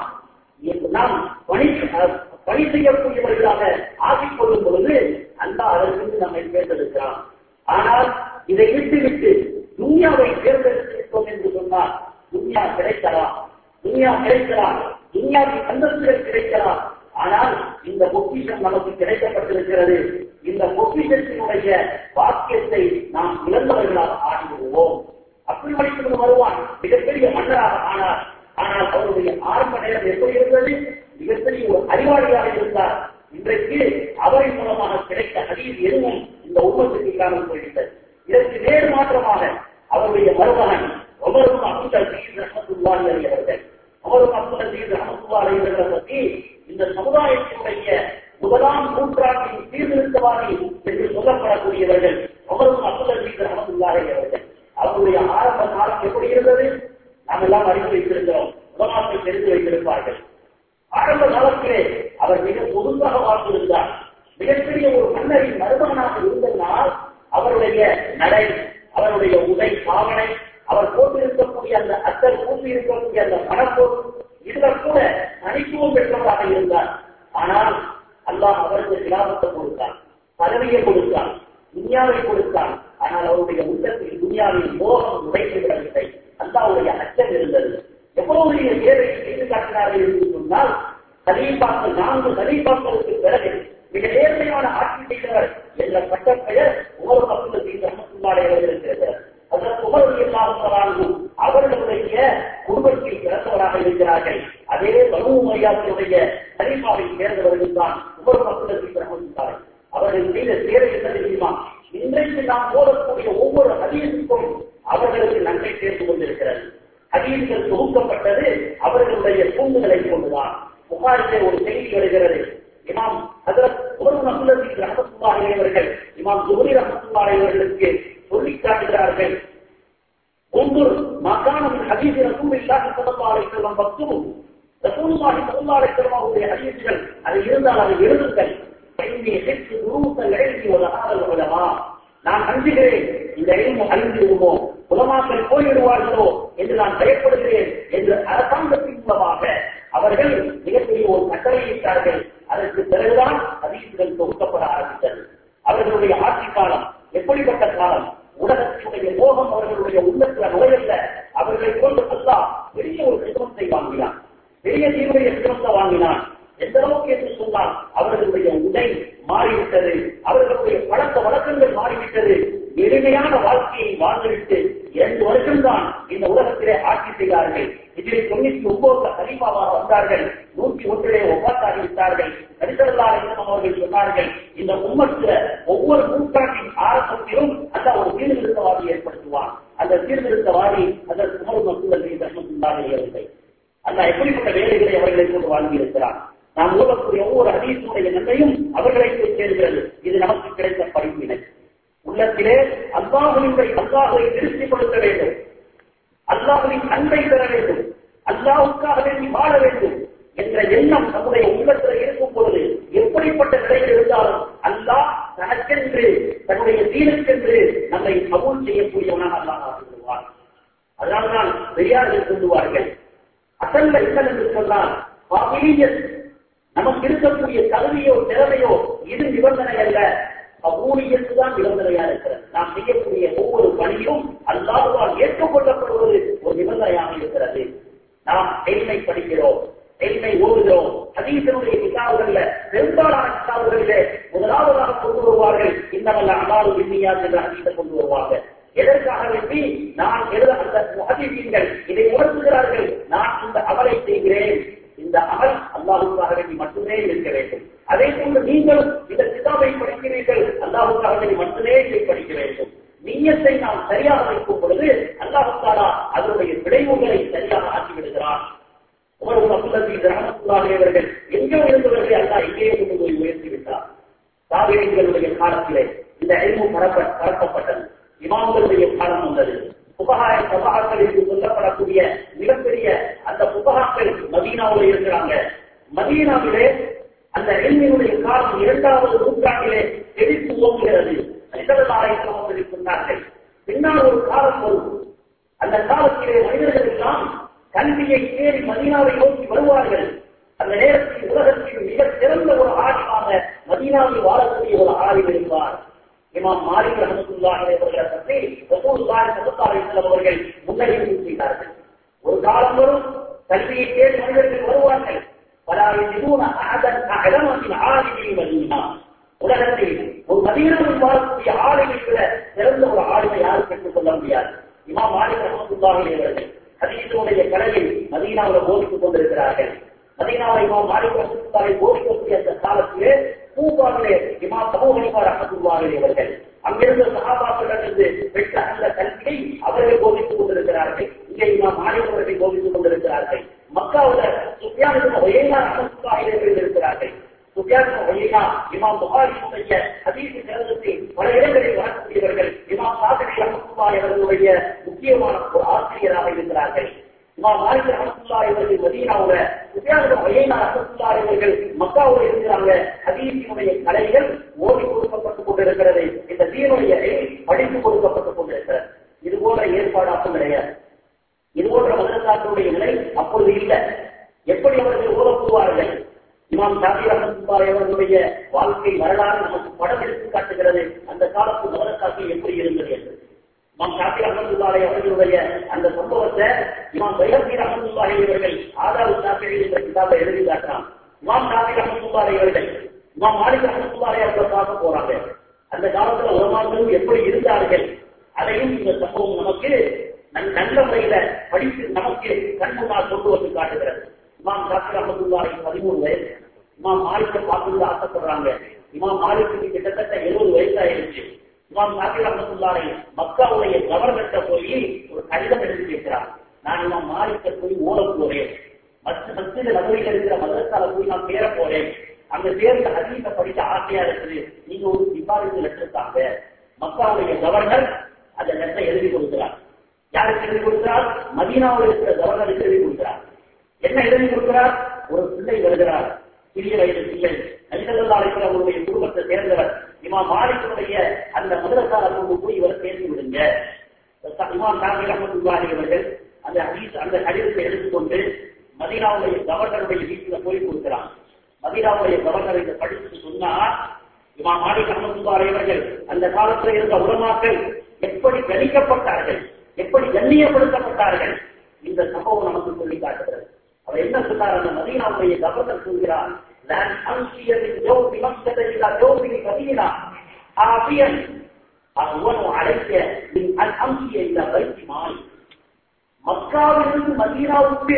நாம் பணி பணி செய்யக்கூடியவர்களாக ஆக்கிக் கொள்ளும் பொழுது அல்லா அதற்கு நம்மை தேர்ந்தெடுக்கிறான் ஆனால் இதை விட்டுவிட்டு துன்யாவை தேர்ந்தெடுத்திருக்கோம் என்று சொன்னால் துன்யா கிடைக்கலாம் துன்யா கிடைக்கலாம் துன்யாவின் அந்தஸ்துகள் கிடைக்கலாம் ஆனால் இந்த பொக்கிஷம் நமக்கு கிடைக்கப்பட்டிருக்கிறது இந்த பொக்கிஷத்தினுடைய வாக்கியத்தை நாம் இழந்தவர்களாக ஆகிவிடுவோம் அப்படி படிக்கிறது வருவான் மிகப்பெரிய மன்னராக ஆனார் ஆனால் அவருடைய ஆரம்ப நேரம் எப்படி இருந்தது மிகப்பெரிய ஒரு அறிவாளியாக இருந்தார் இன்றைக்கு அவரின் மூலமாக கிடைத்த அறிவு எதுவும் இந்த உண்மத்துக்கு காரணம் போய்விட்டது இதற்கு நேர் மாற்றமாக அவருடைய மருமகன் ஒவ்வொருவரும் அப்துல் அசீஸ் ரஹமத்துல்லாஹி அவர்கள் அவரும் அப்துல் அசீஸ் ரஹமத்துல்லாஹி அவர்களை பற்றி இந்த சமுதாயத்தினுடைய முதலாம் நூற்றாண்டின் சீர்திருத்தவாதி என்று சொல்லப்படக்கூடியவர்கள் அவரும் அப்துல் அசீஸ் ரஹமத்துல்லாஹி அவர்கள் அவருடைய ஆரம்ப காலம் எப்படி இருந்தது நாம் எல்லாம் அறிந்து வைத்திருக்கிறோம் உலமாக்கள் தெரிந்து வைத்திருப்பார்கள் ஆரம்ப காலத்திலே அவர் மிக ஒழுங்காக வாழ்ந்திருந்தார் மிகப்பெரிய ஒரு மன்னரின் மருமகனாக இருந்ததனால் அவருடைய நடை அவருடைய உடை பாவனை அவர் போட்டிருக்கக்கூடிய அந்த அத்தர் பூசி இருக்கக்கூடிய அந்த மனப்போர் இதுல கூட தனித்துவம் பெற்றவராக இருந்தார் ஆனால் அல்லாஹ் அவருக்கு கிராமத்தை கொடுத்தார் பதவியை கொடுத்தார் துன்யாவை கொடுத்தார் ஆனால் அவருடைய உள்ளத்தில் துன்யாவின் மோகம் உடைத்து விடவில்லை அல்லாவுடைய அச்சம் இருந்தது எவ்வளவு பெரிய சேவை செய்து காட்டினார்கள் என்று சொன்னால் கலீபாக்கள் நான்கு கலீபாக்களுக்கு பிறகு மிக நேர்மையான ஆட்சி செய்தவர் என்ற பட்ட பெயர் உமர் அப்துல் ரஹமத்துல்லாலே இருக்கிறது அதற்கு உமர் இல்லாதவராகவும் அவர்களுடைய குடும்பத்தில் பிறந்தவராக இருக்கிறார்கள் அதே பனு மரியாதையுடைய கலீபாவை சேர்ந்தவர்கள் தான் உமர் அப்துல் ரஹமத்துல்லாலை அவர்கள் செய்த சேவை என்ன தெரியுமா இன்றைக்கு நாம் போடக்கூடிய ஒவ்வொரு ஹதீஸுக்கும் அவர்களுக்கு நன்மை சேர்ந்து கொண்டிருக்கிறது ஹதீஸ்கள் தொகுக்கப்பட்டது அவர்களுடைய தூண்டுகளை கொண்டுதான் புகாரிலே ஒரு செய்தி வருகிறது இமாம் ஹதரத் உமர் அப்துல்லி ரஹமத்துல்லாஹி அவர்கள் இமாம் ஜுஹரி ரஹமத்துல்லாஹி அவர்களுக்கு சொல்லி காட்டுகிறார்கள் ஒன்று மகானம் ஹதீஸ் ரசூலுல்லாஹி ஸல்லல்லாஹு அலைஹி வஸல்லம் மக்தூப் ரசூலுல்லாஹி ஸல்லல்லாஹு அலைஹி வஸல்லம் அவருடைய ஹதீஸ்கள் அது இருந்தால் அதை எழுதுங்கள் இன்னி ஹிஃப்து துரூஸல் இல்மி வ லஹால் உலமா நான் அஞ்சுகிறேன் இந்த இல்மு அழிந்து விடுவோம் உலமாக்கள் போய்விடுவார்களோ என்று நான் பயப்படுகிறேன் என்று அரசாங்கத்தின் மூலமாக அவர்கள் மிகப்பெரிய ஒரு கட்டளையிட்டார்கள் அதற்கு பிறகுதான் அதீசுகள் தொகுக்கப்பட ஆரம்பித்தது அவர்களுடைய ஆட்சி காலம் எப்படிப்பட்ட காலம் உலகத்தினுடைய மோகம் அவர்களுடைய உள்ளத்தில் நுழையல்ல அவர்களை கொண்டு அல்லா பெரிய ஒரு சிரமத்தை வாங்கினான் பெரிய தீவுடைய சிரமத்தை வாங்கினான் எந்த அளவுக்கு என்று சொன்னால் அவர்களுடைய உடை மாறிவிட்டது அவர்களுடைய பழக்க வழக்கங்கள் மாறிவிட்டது எளிமையான வாழ்க்கையை வாழ்ந்துவிட்டு இரண்டு வருஷம்தான் இந்த உலகத்திலே ஆட்சி செய்தார்கள் இதில் தொண்ணூத்தி ஒன்பது கலிமாவாக வந்தார்கள் நூற்றி ஒன்றிலே ஒவ்வாத்தாகிவிட்டார்கள் கரிசல்லாரிடம் அவர்கள் சொன்னார்கள் இந்த உம்மத்துல ஒவ்வொரு நூற்றாண்டின் ஆரம்பத்திலும் அந்த ஒரு சீர்திருத்தவாதி ஏற்படுத்துவான் அந்த சீர்திருத்தவாதி அதற்கு குமர் மசூதத்தை தர்மத்துள்ளாக அந்த எப்படிப்பட்ட வேலைகளை அவர்களை கொண்டு வாழ்ந்திருக்கிறார் நாம் ஓதக்கூடிய ஒவ்வொரு அதீசனுடைய நன்மையும் அவர்களை போய் சேர்கிறது இது நமக்கு கிடைத்த படிப்பினை உள்ளத்திலே அல்லாஹுவினை அல்லாஹுவை திருப்திப்படுத்த வேண்டும் அல்லாஹுவின் அன்பை பெற வேண்டும் அல்லாவுக்காக வேண்டி வாழ வேண்டும் என்ற எண்ணம் நம்முடைய உள்ளத்தில் இருக்கும் பொழுது எப்படிப்பட்ட நிலையில் இருந்தாலும் அல்லாஹ் தனக்கென்று தன்னுடைய தீனுக்கென்று நம்மை கபூல் செய்யக்கூடியவனாக அல்லாஹ் ஆகிவிடுவார் அதனால்தான் பெரியார்கள் சொல்லுவார்கள் அசல்ல என்ன என்று சொன்னால் பாபிலியல் நமக்கு இருக்கக்கூடிய தகுதியோ திறமையோ இது நிபந்தனை அல்ல அவ்வூழியத்து தான் நிபந்தனையா இருக்கிறது நாம் செய்யக்கூடிய ஒவ்வொரு பணியும் அல்லாஹுவால் ஏற்றுக்கொள்ளப்படுவது ஒரு நிபந்தனையாக இருக்கிறது நாம் எளிமை படிக்கிறோம் எளிமை ஓடுகிறோம் அதீசனுடைய கிதாபுகள்ல பெரும்பாலான கிதாபுகளிலே முதலாவதாக கொண்டு வருவார்கள் இன்னமல்ல அமாறு விண்ணியா என்ற அதீசை கொண்டு வருவார்கள் எதற்காக வேண்டி நான் எழுத அந்த முகதீசீன்கள் இதை உணர்த்துகிறார்கள் நான் இந்த அமலை செய்கிறேன் இந்த அமல் அல்லாஹுக்காக வேண்டி மட்டுமே இருக்க வேண்டும் அதே போன்று நீங்களும் இந்த கிதாபை படிக்கிறீர்கள் அல்லாஹுக்காக வேண்டி மட்டுமே இதை படிக்க வேண்டும் நீயத்தை நாம் சரியாக வைக்கும் பொழுது அல்லாஹுக்காரா அதனுடைய விளைவுகளை சரியாக ஆக்கி விடுகிறான் உமர் அப்துல்லி ரஹமத்துல்லாஹி அவர்கள் எங்கோ இருந்தவர்களை அல்லாஹ் எங்கேயோ கொண்டு போய் உயர்த்தி விட்டார் தாவியங்களுடைய காலத்திலே இந்த அறிவு பரப்ப பரப்பப்பட்டது இமாம்களுடைய காலம் வந்தது புகஹாய சபாக்கள் என்று சொல்லப்படக்கூடிய மிகப்பெரிய அந்த புகஹாக்கள் மதீனாவில் இருக்கிறாங்க மதீனாவிலே அந்த எண்ணினுடைய காலம் இரண்டாவது நூற்றாண்டிலே எதிர்த்து ஓங்குகிறது நிகழ்வாராய்ச்சி சொன்னார்கள் பின்னால் ஒரு காலம் வரும் அந்த காலத்திலே மனிதர்கள் எல்லாம் கல்வியை தேடி மதீனாவை நோக்கி வருவார்கள் அந்த நேரத்தில் உலகத்தில் மிக சிறந்த ஒரு ஆட்சியாக மதீனாவில் வாழக்கூடிய ஒரு ஆய்வு இருப்பார் இமாம் மாலிக் ரஹமத்துல்லாஹி அவர்களை பற்றி ரசூலுல்லாஹி ஸல்லல்லாஹு அலைஹி வஸல்லம் அவர்கள் முன்னறிவிப்பு செய்தார்கள் ஒரு காலம் வரும் கல்வியை தேடி மனிதர்கள் வருவார்கள் பல இதுன அஹதன் அஹலமின் ஆலிமின் மதீனா உலகத்தில் ஒரு மதீனாவில் வாழக்கூடிய ஆளுமை விட சிறந்த ஒரு ஆளுமை யாரும் பெற்றுக் கொள்ள முடியாது இமாம் மாலிக் ரஹமத்துல்லாஹி அவர்கள் ஹதீஸுடைய கலையை மதீனாவில் போதித்துக் கொண்டிருக்கிறார்கள் மதீனாவை இமாம் மாலிக் ரஹமத்துல்லாஹி போதிக்கக்கூடிய அந்த காலத்திலே பூபாவிலே இமாம் தபு ஹனிஃபா ரஹமத்துல்லாஹி அவர்கள் அங்கிருந்த சகாபாக்களிடமிருந்து பெற்ற அந்த கல்வியை அவர்கள் போதித்துக் கொண்டிருக்கிறார்கள் இங்கே இமாம் மாலிக் அவர்கள் போதித்துக் கொண்டிருக்கிறார்கள் மக்காவுல சுஃபியானுக்கு ஒயேனா ரஹமத்துல்லாஹி அவர்கள் இருக்கிறார்கள் சுஃபியானுக்கு ஒயேனா இமாம் புகாரியுடைய ஹதீஸ் கிரந்தத்தில் பல இடங்களில் வரக்கூடியவர்கள் இமாம் சாதனை ரஹமத்துல்லாஹி அவர்களுடைய முக்கியமான ஒரு ஆசிரியராக இருக்கிறார்கள் இமாம் மாலிக் ரஹமத்துல்லாஹி அவர்கள் மதீனாவுல சுஃபியானுக்கு ஒயேனா ரஹமத்துல்லாஹி அவர்கள் மக்காவுல இருக்கிறாங்க ஹதீஸினுடைய கலைகள் ஓடி கொடுக்கப்பட்டுக் கொண்டிருக்கிறது இந்த தீனுடைய படித்து கொடுக்கப்பட்டுக் கொண்டிருக்கிறது இது போல ஏற்பாடாக்கும் கிடையாது இது போன்ற மதரசாக்களுடைய நிலை அப்பொழுது இல்லை எப்படி அவர்கள் ஓதப்படுவார்கள் இமாம் ஷாபி ரஹமத்துல்லாஹி அவர்களுடைய வாழ்க்கை வரலாறு நமக்கு படம் எடுத்து காட்டுகிறது அந்த காலத்து மதரசாக்கள் எப்படி இருந்தது என்று இமாம் ஷாபி ரஹமத்துல்லாஹி அவர்களுடைய அந்த சம்பவத்தை இமாம் பைரவி ரஹமத்துல்லாஹி அவர்கள் ஆதாவு ஷாபி என்ற கிதாபை எழுதி காட்டுறான் இமாம் ஷாபி ரஹமத்துல்லாஹி அவர்கள் இமாம் மாலிக் ரஹமத்துல்லாஹி அவர்களை பார்க்க போறாங்க அந்த காலத்துல உலமாக்களும் எப்படி இருந்தார்கள் அதையும் இந்த சம்பவம் நமக்கு நன்- நல்ல முறையில படித்து நமக்கு கண் முன்னால் கொண்டு வந்து காட்டுகிறது இமாம் ஷாஃபி ரஹமத்துல்லாஹி பதிமூணு வயசு இமாம் மாலிக்க பார்க்கணும்னு ஆசைப்படுறாங்க இமாம் மாலிக்கு கிட்டத்தட்ட எழுபது வயசாயிருச்சு இமாம் ஷாஃபி ரஹமத்துல்லாஹி மக்காவுடைய கவர்னர்கிட்ட போய் ஒரு கடிதம் எழுதி கேட்கிறார் நான் இமாம் மாலிக்க போய் ஓட போறேன் மற்ற மத்திய நகரில் இருக்கிற மதரசால போய் நான் சேர போறேன் அங்க சேர்ந்த ஹதீஸ படிக்க ஆசையா இருக்குது நீங்க ஒரு சிபாரிசு லெட்டர் தாங்க மக்காவுடைய கவர்னர் அந்த லெட்டரை எழுதி கொடுக்கிறார் யாருக்கு எழுதி கொடுக்கிறார் மதீனாவில் இருக்கிற கவர்னருக்கு எழுதி கொடுக்கிறார் என்ன எழுதி கொடுக்கிறார் ஒரு பிள்ளை வருகிறார் சிறிய வயது பிள்ளை நபிசல்லா இருக்கிற அவருடைய குடும்பத்தை சேர்ந்தவர் இமாம் மாலிக்குடைய அந்த மதரசால கொண்டு போய் இவரை சேர்ந்து விடுங்க இமாம் ஷாஃபி ரஹ்மத்துல்லாஹி அவர்கள் அந்த ஹதீஸ் அந்த கடிதத்தை எடுத்துக்கொண்டு மதீனாவுடைய கவர்னருடைய வீட்டுல போய் கொடுக்கிறான் மதீனாவுடைய கவர்னர் இதை படிச்சு சொன்னா இமாம் மாலிக் ரஹ்மத்துல்லாஹி அவர்கள் அந்த காலத்தில் இருந்த உலமாக்கள் எப்படி கணிக்கப்பட்டார்கள் எப்படி கண்ணியப்படுத்தப்பட்டார்கள் இந்த சம்பவம் நமக்கு சொல்லி காட்டுகிறது அவர் என்ன சொன்னார் அந்த மதீனாவுடைய கவர்னர் சொல்கிறார் "லன் அம்சிய மின் ஜௌபி மஸ்கத இலா ஜௌபி மதீனா ஆபியன் அவ்வளவு அழைக்க மின் அன் அம்சிய இலா பைத்தி மாலி மக்காவிலிருந்து மதீனாவுக்கு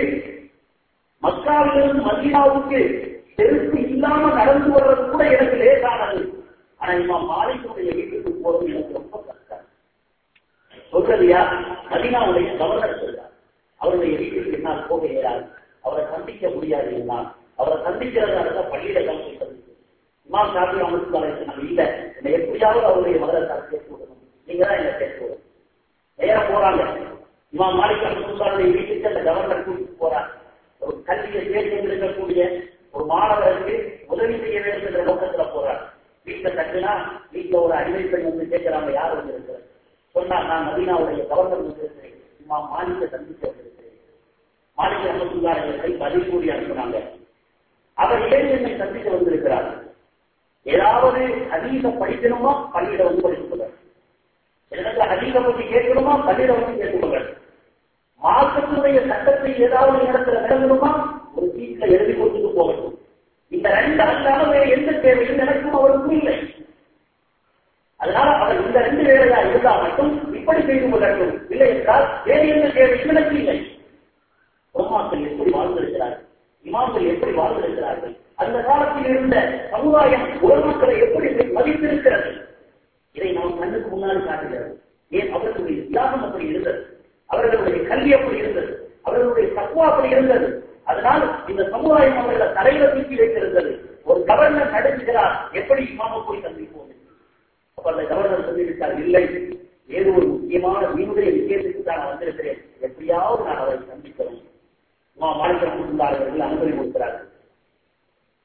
மக்காவிலிருந்து மதீனாவுக்கு செருப்பு இல்லாம நடந்து வர்றது கூட எனக்கு லேசானது ஆனா இமாம் மாலிக்குடைய வீட்டுக்கு போறது எனக்கு ரொம்ப கஷ்டம் சொல்றதியா மதீனாவுடைய கவர்னர் சொல்றார் அவருடைய வீட்டுக்கு என்னால் போக இயலாது அவரை சந்திக்க முடியாது என்னால் அவரை சந்திக்கிறதுனால தான் பள்ளியில தான் சொல்றது இமாம் ஷாஃபி அமர்த்துவாருக்கு நான் இல்ல என்னை எப்படியாவது அவருடைய மதரசாலை சேர்த்து விடணும் நீங்க தான் என்னை சேர்த்து விடணும் நேரம் போறாங்க இமாம் மாலிக் அமர்த்துவாருடைய வீட்டுக்கு அந்த கவர்னர் கூட்டிட்டு போறார் ஒரு கல்வியை சேர்த்து இருக்கக்கூடிய ஒரு மாணவருக்கு உதவி செய்ய வேண்டும் என்ற நோக்கத்துல போறார் வீட்டுல தட்டுனா வீட்டுல ஒரு அடிமை பெண் வந்து கேட்கிறாங்க யார் வந்து இருக்கிறது சொன்னா நான் மதீனாவுடைய கவர்னர் வந்திருக்கிறேன் இமாம் மாலிக்கை சந்திக்க வந்திருக்கிறேன் மாலிக் அமர்த்துவாரை பதில் கூறி அனுப்புனாங்க அவர் ஏன் என்னை சந்திக்க வந்திருக்கிறார் ஏதாவது ஹதீஸ படிக்கணுமா பள்ளியில வந்து படித்துக்கொள்ளுங்கள் எனக்கு ஹதீஸ பற்றி கேட்கணுமா பள்ளியில வந்து கேட்டுக்கொள்ளுங்கள் மார்க்கத்தினுடைய சட்டத்தை ஏதாவது இடத்துல விளங்கணுமா ஒரு சீட்ல எழுதி கொடுத்துட்டு போகட்டும் இந்த ரெண்டு அல்லாம வேற எந்த தேவையும் எனக்கும் அவருக்கும் இல்லை அதனால அவர் இந்த ரெண்டு வேலையா இருந்தா மட்டும் இப்படி செய்து கொள்ளட்டும் இல்லை என்றால் வேறு எந்த தேவையும் எனக்கு இல்லை உலமாக்கள் எப்படி வாழ்ந்திருக்கிறார்கள் இமாம்கள் எப்படி வாழ்ந்திருக்கிறார்கள் அந்த காலத்தில் இருந்த சமுதாயம் உலகமக்களை எப்படி மதித்திருக்கிறது இதை நாம் கண்ணுக்கு முன்னால் காட்டுகிறது ஏன் அவர்களுடைய தியாகம் அப்படி இருந்தது அவர்களுடைய கல்வி அப்படி இருந்தது அவர்களுடைய தக்குவா அப்படி இருந்தது அதனால் இந்த சமுதாயம் அவர்களை தலையில தூக்கி வைத்திருந்தது ஒரு கவர்னர் நடத்துகிறார் எப்படி இமாம போய் சந்திப்போம் அப்ப அந்த கவர்னர் சொல்லிவிட்டார் இல்லை ஏதோ ஒரு முக்கியமான வீணுடைய விஷயத்துக்கு தான் நான் வந்திருக்கிறேன் எப்படியாவது நான் அவரை சந்திக்கிறேன் மாணிக்கம் அவர்கள் அனுமதி கொடுக்கிறார்கள்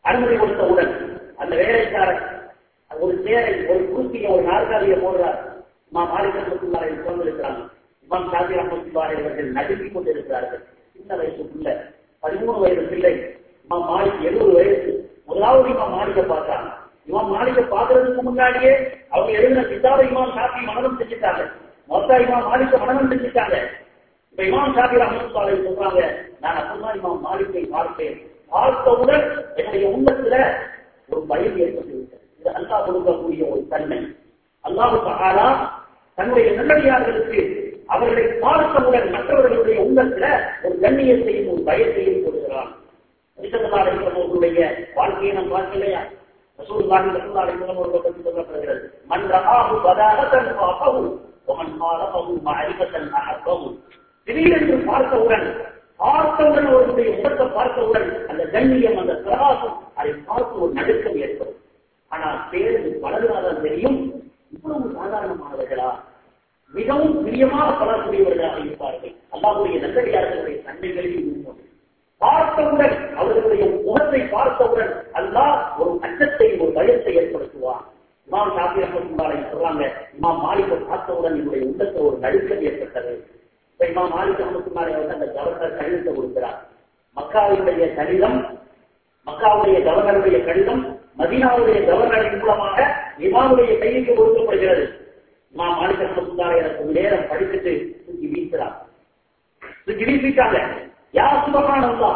அனுமதி கொடுத்தவுடன் அந்த வேலைக்காரன் ஒரு சேரை ஒரு குருத்திய ஒரு நாற்காலியை போடுறார் இமா மாலிக் அஹமத்துல்லாரை இருக்கிறாங்க இமாம் ஷாபி அஹமத்துல்லாரை அவர்கள் நடுங்கிக் கொண்டிருக்கிறார்கள் சின்ன வயசுக்குள்ள பதிமூணு வயது பிள்ளை இமாம் மாலிக் எழுபது வயசு முதலாவது இமாம் மாலிக்க பார்த்தாங்க இமாம் மாலிக்க பார்க்கறதுக்கு முன்னாடியே அவங்க எழுதின கிதாபை இமாம் ஷாபி மனநம் செஞ்சுட்டாங்க மொத்த இமாம் மாலிக்க மனநம் செஞ்சுட்டாங்க இப்ப இமாம் ஷாபி அஹமத்துல்லாரை சொல்றாங்க நான் அப்பதான் இமாம் மாலிக்கை பார்த்தேன் பார்த்தவுடன் என்னுடைய உள்ளத்துல ஒரு பயம் ஏற்பட்டு விட்டது இது அல்லாஹ் கொடுக்கக்கூடிய ஒரு தன்மை அல்லாஹு தஆலா தன்னுடைய நல்லடியார்களுக்கு அவர்களை பார்த்தவுடன் மற்றவர்களுடைய உள்ளத்துல ஒரு கண்ணியத்தையும் ஒரு பயத்தையும் கொடுக்கிறான் அவர்களுடைய வாழ்க்கையை நாம் பார்க்கலையா ரசூலுல்லாஹி ஸல்லல்லாஹு அலைஹி வஸல்லம் அவர்கள் பற்றி சொல்லப்படுகிறது மன் ரஆஹு பதாகத்தன் ஃபஅஹு வமன் ஃபாரஹு மஅரிஃபத்தன் அஹப்பஹு திடீரென்று பார்த்தவுடன் பார்த்தவுடன் அவர்களுடைய முகத்தை பார்த்தவுடன் அந்த கண்ணியம் அந்த பிரகாசம் அதை பார்த்து ஒரு நடுக்கம் ஏற்படும் ஆனால் பேருந்து பலருதான் தெரியும் இவ்வளவு சாதாரணமானவர்களா மிகவும் பிரியமாக பலக்கூடியவர்களாக இருப்பார்கள் அல்லாவுடைய நல்லடியார்களுடைய தன்மைகளில் இருப்பது பார்த்தவுடன் அவர்களுடைய முகத்தை பார்த்தவுடன் அல்லாஹ் ஒரு அச்சத்தை ஒரு பயத்தை ஏற்படுத்துவான் இமாம் ஷாஃபி அஹமதுல்லாரை சொல்றாங்க இமாம் மாலிகை பார்த்தவுடன் என்னுடைய உள்ளத்தை ஒரு நடுக்கம் ஏற்பட்டது இப்ப இமாம் மாலிக் அஹமதுல்லாரை வந்து அந்த கவர்னர் கடிதத்தை கொடுக்கிறார் மக்காவினுடைய கடிதம் மக்காவுடைய கவர்னருடைய கடிதம் மதீனாவுடைய கவர்னரின் மூலமாக இமாமுடைய கைக்கு கொடுக்கப்படுகிறது இமாம் மாலிக் அஹமதுல்லாரை எனக்கு நேரம் படிச்சுட்டு தூக்கி வீசுறார் தூக்கி வீசிட்டாங்க யார் சுபகானந்தா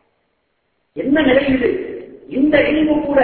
என்ன நிலை இது இந்த இழிவு கூட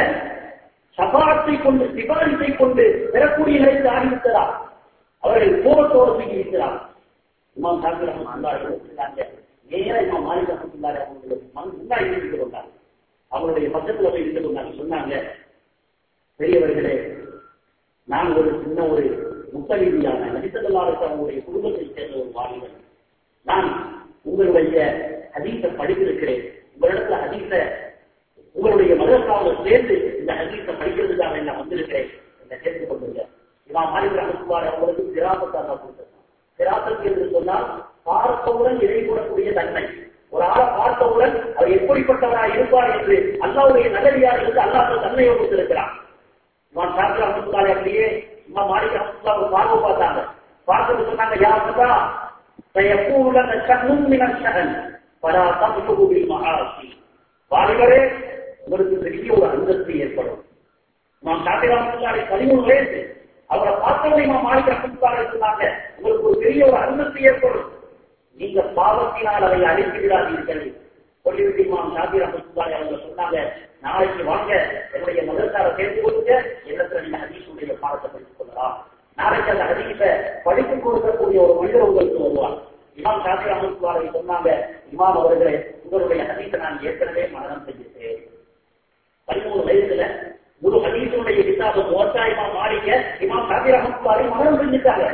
சபாத்தை கொண்டு சிபாரிசை கொண்டு பெறக்கூடிய நிலைக்கு ஆரம்பித்ததா அவர்கள் கோபத்தோடு தூக்கி வீசுகிறார் இமாம் சாப்பிட அந்தார்கள் வச்சிருக்காங்க நேர இமாம் மாலிக் அஹமதுல்லாரை அவங்களுக்கு மண் முன்னாடி இருந்து கொண்டாங்க அவருடைய பக்கத்துல போய் இருந்து கொண்டாங்க சொன்னாங்க பெரியவர்களே நான் ஒரு சின்ன ஒரு முத்தலிதியான நடித்தலாருக்கு அவங்களுடைய குடும்பத்தை சேர்ந்த ஒரு வாலிபன் நான் உங்களுடைய ஹதீஸை படித்திருக்கிறேன் உங்களிடத்துல ஹதீஸ உங்களுடைய மதரசாவில் சேர்ந்து இந்த ஹதீஸை படிக்கிறதுக்காக நான் வந்திருக்கிறேன் என்ன சேர்த்து கொண்டிருக்கேன் இவன் மாலிக் ரஹமத்துல்லார் அவங்களுக்கு சிராசத்தாக கொடுத்திருக்கான் சிராசத் என்று சொன்னால் பார்த்தவுடன் இதை கூடக்கூடிய தன்மை ஒரு ஆளை பார்த்தவுடன் அவர் எப்படிப்பட்டவராக இருப்பார் என்று அல்லாவுடைய நல்லடியார்களுக்கு அல்லாத தன்மையை கொடுத்திருக்கிறான் இவன் சாப்பிட அமுத்துக்காரை அப்படியே இம்மா மாளிகை அமுத்துக்கா ஒரு பார்வை பார்த்தாங்க பார்த்துட்டு சொன்னாங்க யாருக்கா எப்பவும் சன்னும் மினன் பரா தப்புகுவில் மகாசி வாலிபரே உங்களுக்கு பெரிய ஒரு அந்தஸ்து ஏற்படும் நான் சாப்பிட அமுத்துக்காரை பதிமூணு வயசு அவரை பார்த்தவரை இம்மா மாளிகை அமுத்துக்காரை சொன்னாங்க உங்களுக்கு ஒரு பெரிய ஒரு அந்தஸ்து ஏற்படும் நீங்க பாவத்தினால் அதை அழித்து விடாதீர்கள் சொல்லிவிட்டு இமாம் ஷாபி ரஹமத்துல்லாஹி அவங்க சொன்னாங்க நாளைக்கு வாங்க என்னுடைய மதத்தார சேர்த்து கொடுங்க என்னத்துல நீங்க ஹதீஸுடைய பாடத்தை படித்துக் கொள்ளலாம் நாளைக்கு அந்த ஹதீஸை படித்துக் கொடுக்கக்கூடிய ஒரு மனிதர் உங்களுக்கு வருவார் இமாம் ஷாபி ரஹமத்துல்லாஹி சொன்னாங்க இமாம் அவர்களே உங்களுடைய ஹதீஸை நான் ஏற்கனவே மரணம் செஞ்சுட்டேன் பதிமூணு வயசுல முழு ஹதீஸுடைய கிதாபு மோட்டா இமாம் மாறிக்க இமாம் ஷாபி ரஹமத்துல்லாஹி மரணம் செஞ்சுட்டாங்க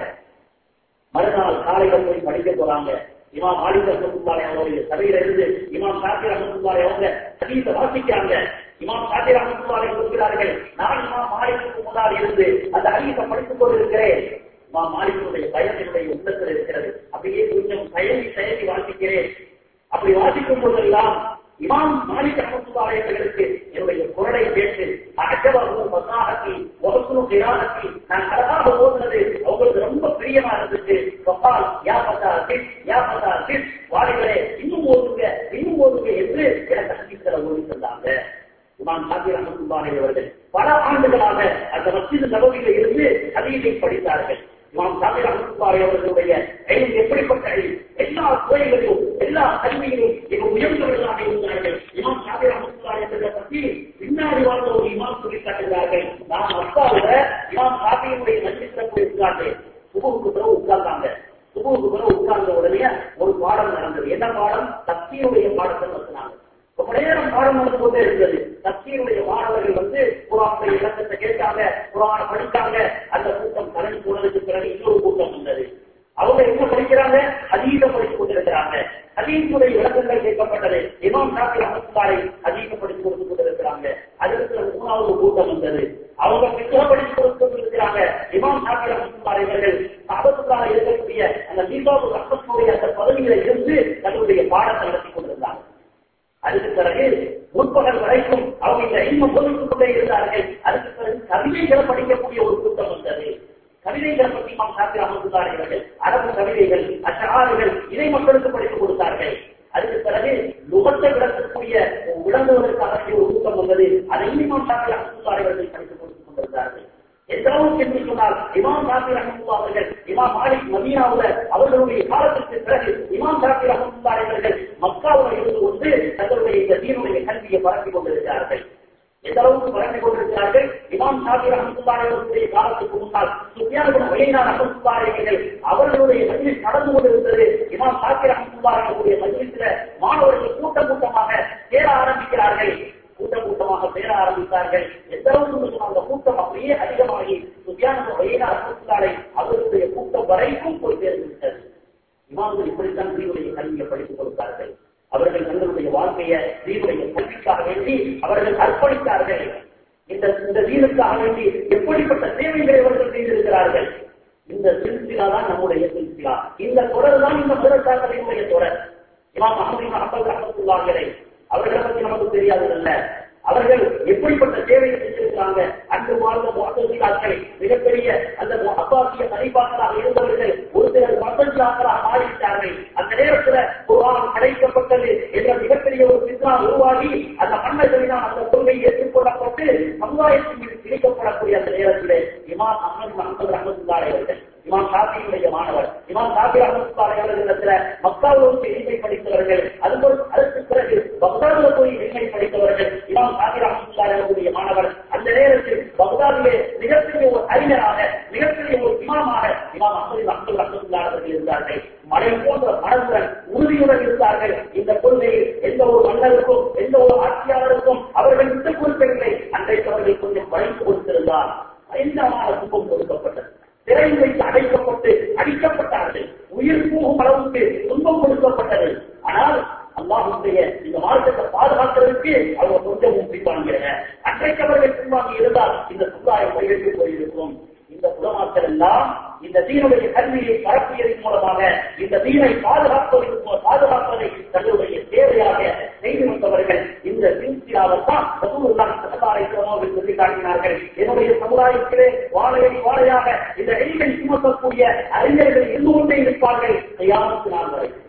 மறுநாள் காலையில போய் படிக்க போறாங்க இமாம் ஆலிக் அஹமத்துல்லாரை அவருடைய சபையில இருந்து இமாம் சாத்திர் அஹமத்துல்லாரை அவங்க ஹதீஸ வாசிக்கிறாங்க இமாம் சாத்திர் அஹமத்துல்லாரை சொல்கிறார்கள் நான் இமாம் மாலிக்கு முன்னால் இருந்து அந்த ஹதீஸ படித்துக் கொண்டிருக்கிறேன் இமாம் மாலிக்குடைய பயம் என்னுடைய உள்ளத்தில் இருக்கிறது அப்படியே கொஞ்சம் செயலி செயலி வாசிக்கிறேன் அப்படி வாசிக்கும் போதெல்லாம் இமாம் மாலிக் அஹமத்துல்லாரை அவர்களுக்கு என்னுடைய குரலை கேட்டு அகற்றவாகவும் மசாகத்தி ஒருசுனும் கிராகத்தி நான் அழகாக ஓதுனது அவங்களுக்கு ரொம்ப பிரியமா இருந்துச்சு கப்பால் யா பதா கிட் யா பதா கிட் வாழைகளே இன்னும் ஓதுங்க இன்னும் ஓதுங்க என்று எனக்கு ஹதீஸ்களை ஓதி தந்தாங்க இமாம் சாத்திர் அஹமத்துல்லாரை அவர்கள் பல ஆண்டுகளாக அந்த மஸ்ஜித் நபவியில இருந்து ஹதீஸை படித்தார்கள் இமாம் சாத்திர் அஹமத்துல்லாரை அவர்களுடைய எய்ம் எப்படிப்பட்ட எய்ம் எல்லா துறைகளிலும் எல்லா கல்வியிலும் மிக உயர்ந்தவர்களாக இருந்தார்கள் இமாம் சாத்திர் அஹமத்துல்லாரை அவர்களை பற்றி பின்னாடி வாழ்ந்த ஒரு இமாம் சொல்லி காட்டுகிறார்கள் நான் அப்பாவோட இமாம் சாத்தியுடைய மஸ்ஜித்தில் போய் உட்கார்ந்தேன் சுபுக்கு பிறகு உட்கார்ந்தாங்க சுபுக்கு பிறகு உட்கார்ந்த உடனே ஒரு பாடம் நடந்தது என்ன பாடம் சக்தியுடைய பாடத்தை நடத்தினாங்க ரொம்ப நேரம் பாடம் நடந்து கொண்டே இருந்தது சக்தியுடைய மாணவர்கள் வந்து குரானுடைய இலக்கத்தை கேட்டாங்க குரான படித்தாங்க அந்த கூட்டம் கலந்து போனதுக்கு பிறகு இன்னொரு கூட்டம் வந்தது அவங்க என்ன படிக்கிறாங்க அதீத படித்துக் கொண்டிருக்கிறாங்க அதீசுடைய விளக்கங்கள் கேட்கப்பட்டது இமாம் ஷாஃபி அஹமத்துல்லாரை அதீத படித்துக் கொடுத்து கொண்டிருக்கிறாங்க அதற்கு மூணாவது கூட்டம் வந்தது அவங்க பித்தக படித்துக் கொடுத்து கொண்டிருக்கிறாங்க இமாம் ஷாஃபி அஹமத்துல்லாரை அவர்கள் அபத்துல்லார இருக்கக்கூடிய அந்த தீபாவு ரஹமத்துடைய அந்த பதவியில இருந்து தன்னுடைய பாடத்தை நடத்தி கொண்டிருந்தாங்க அதுக்கு பிறகு முற்பகல் வரைக்கும் அவங்க இந்த எளிம போதித்துக் கொண்டே இருந்தார்கள் அதுக்கு பிறகு கவிதைகளை படிக்கக்கூடிய ஒரு கூட்டம் வந்தது கவிதைகளை பற்றி நாம் சாத்திர அமர்ந்தார்கள் அரபு கவிதைகள் அச்சாறுகள் இதை மக்களுக்கு படித்துக் கொடுத்தார்கள் அதுக்கு பிறகு நுகத்தை விளக்கக்கூடிய விளங்குவதற்காக ஒரு கூட்டம் வந்தது அதை இமாம் சாத்திர அமர்ந்தார்கள் படித்துக் கொடுத்துக் கொண்டிருந்தார்கள் எந்த அளவுக்கு என்று சொன்னால் இமாம் சாத்தி ரஹமுல்லா அவர்கள் இமாம் மாலிக் மதீனாவுல அவர்களுடைய காலத்திற்கு பிறகு இமாம் சாத்தி ரஹமுல்லா அவர்கள் மக்காவுல இருந்து கொண்டு தங்களுடைய இந்த தீனுடைய கல்வியை பரப்பிக் கொண்டிருக்கிறார்கள் எந்த அளவுக்கு பரப்பிக் கொண்டிருக்கிறார்கள் இமாம் சாத்தி ரஹமுல்லா அவர்களுடைய காலத்துக்கு முன்னால் சுத்தியான வகையினா ரஹமுல்லா அவர்கள் அவர்களுடைய மஜ்லிஸ் நடந்து கொண்டிருந்தது இமாம் சாத்தி ரஹமுல்லா அவர்களுடைய மஜ்லிஸ்ல மாணவர்கள் கூட்டம் கூட்டமாக சேர ஆரம்பிக்கிறார்கள் கூட்டம் கூட்டமாக சேர ஆரம்பித்தார்கள் எந்த அளவுக்கு அந்த கூட்டம் அப்படியே அதிகமாகி சுத்தியான வகையினா ரஹமுல்லாரை அவர்களுடைய கூட்டம் வரைக்கும் போய் சேர்ந்துவிட்டது இமாம்கள் இப்படித்தான் தீவுடைய கல்வியை படித்துக் கொடுத்தார்கள் அவர்கள் தங்களுடைய வாழ்க்கையை தீவுடைய கல்விக்காக வேண்டி அவர்கள் அர்ப்பணித்தார்கள் இந்த இந்த தீனுக்காக வேண்டி எப்படிப்பட்ட சேவைகளை அவர்கள் செய்திருக்கிறார்கள் இந்த சில்சிலா தான் நம்முடைய சில்சிலா இந்த தொடர் தான் இந்த முதற்காரர்களுடைய தொடர் இமாம் அஹமது அஹமது அஹமத்துல்லாஹரை அவர்களை பற்றி நமக்கு தெரியாததல்ல அவர்கள் எப்படிப்பட்ட சேவையை செஞ்சிருக்கிறாங்க அன்று வாழ்ந்த முகத்தாக்கள் மிகப்பெரிய அந்த அப்பாசிய மதிப்பாக்களாக இருந்தவர்கள் ஒரு சிலர் மசஞ்சாக்களாக மாறிவிட்டார்கள் அந்த நேரத்துல குரான் படைக்கப்பட்டது என்ற மிகப்பெரிய ஒரு சித்ரா உருவாகி அந்த மன்னர்களினால் அந்த கொள்கை ஏற்றுக்கொள்ளப்பட்டு சமுதாயத்தின் மீது திணிக்கப்படக்கூடிய அந்த நேரத்திலே இமாம் அஹமது அஹமது ரஹமத்துல்லாரை அவர்கள் இமாம் ஷாஃபியுடைய மாணவர் இமாம் ஷாஃபி ரஹமத்துல்லாரை அவர்களிடத்துல மக்காவில் எளிமை படித்தவர்கள் அதுபோல் அதற்கு பிறகு பக்தாதுல போய் எளிமை படித்தவர்கள் இமாம் ஷாஃபி ரஹமத்துல்லாரை அவர்களுடைய மாணவர் அந்த நேரத்தில் பக்தாதிலே மிகப்பெரிய ஒரு அறிஞராக மிகப்பெரிய ஒரு இமாமாக இமாம் அஹமது அஹமது ரஹமத்துல்லா அவர்கள் இருந்தார்கள் மழை போன்ற மனதுடன் உறுதியுடன் இருந்தார்கள் இந்த கொள்கையில் எந்த ஒரு மன்னருக்கும் எந்த ஒரு ஆட்சியாளருக்கும் அவர்கள் விட்டுக் கொடுக்கவில்லை அன்றைக்கு அவர்கள் கொஞ்சம் வளைந்து கொடுத்திருந்தார் பயங்கரமான துன்பம் கொடுக்கப்பட்டது சிறை வைத்து அடைக்கப்பட்டு அடிக்கப்பட்டார்கள் உயிர் போகும் அளவுக்கு துன்பம் கொடுக்கப்பட்டது ஆனால் அல்லாஹுடைய இந்த மார்க்கத்தை பாதுகாக்கிறதுக்கு அவங்க கொஞ்சமும் பின்வாங்கிறாங்க அன்றைக்கு அவர்கள் பின்வாங்கி இருந்தால் இந்த சமுதாயம் கையெழுத்து போயிருக்கும் இந்த புலமாக்கள் எல்லாம் இந்த தீனுடைய கல்வியை பரப்பியதன் மூலமாக இந்த தீனை பாதுகாப்பதற்கு பாதுகாப்பதை தங்களுடைய தேவையாக செய்து வந்தவர்கள் இந்த சின்சியாவைத்தான் அவர்கள் சொல்லி காட்டினார்கள் என்னுடைய சமுதாயத்திலே வாழையை வாழையாக இந்த எளிமை சுமத்தக்கூடிய அறிஞர்கள் இருந்து கொண்டே இருப்பார்கள் கையாமத்து நாள் வரைக்கும்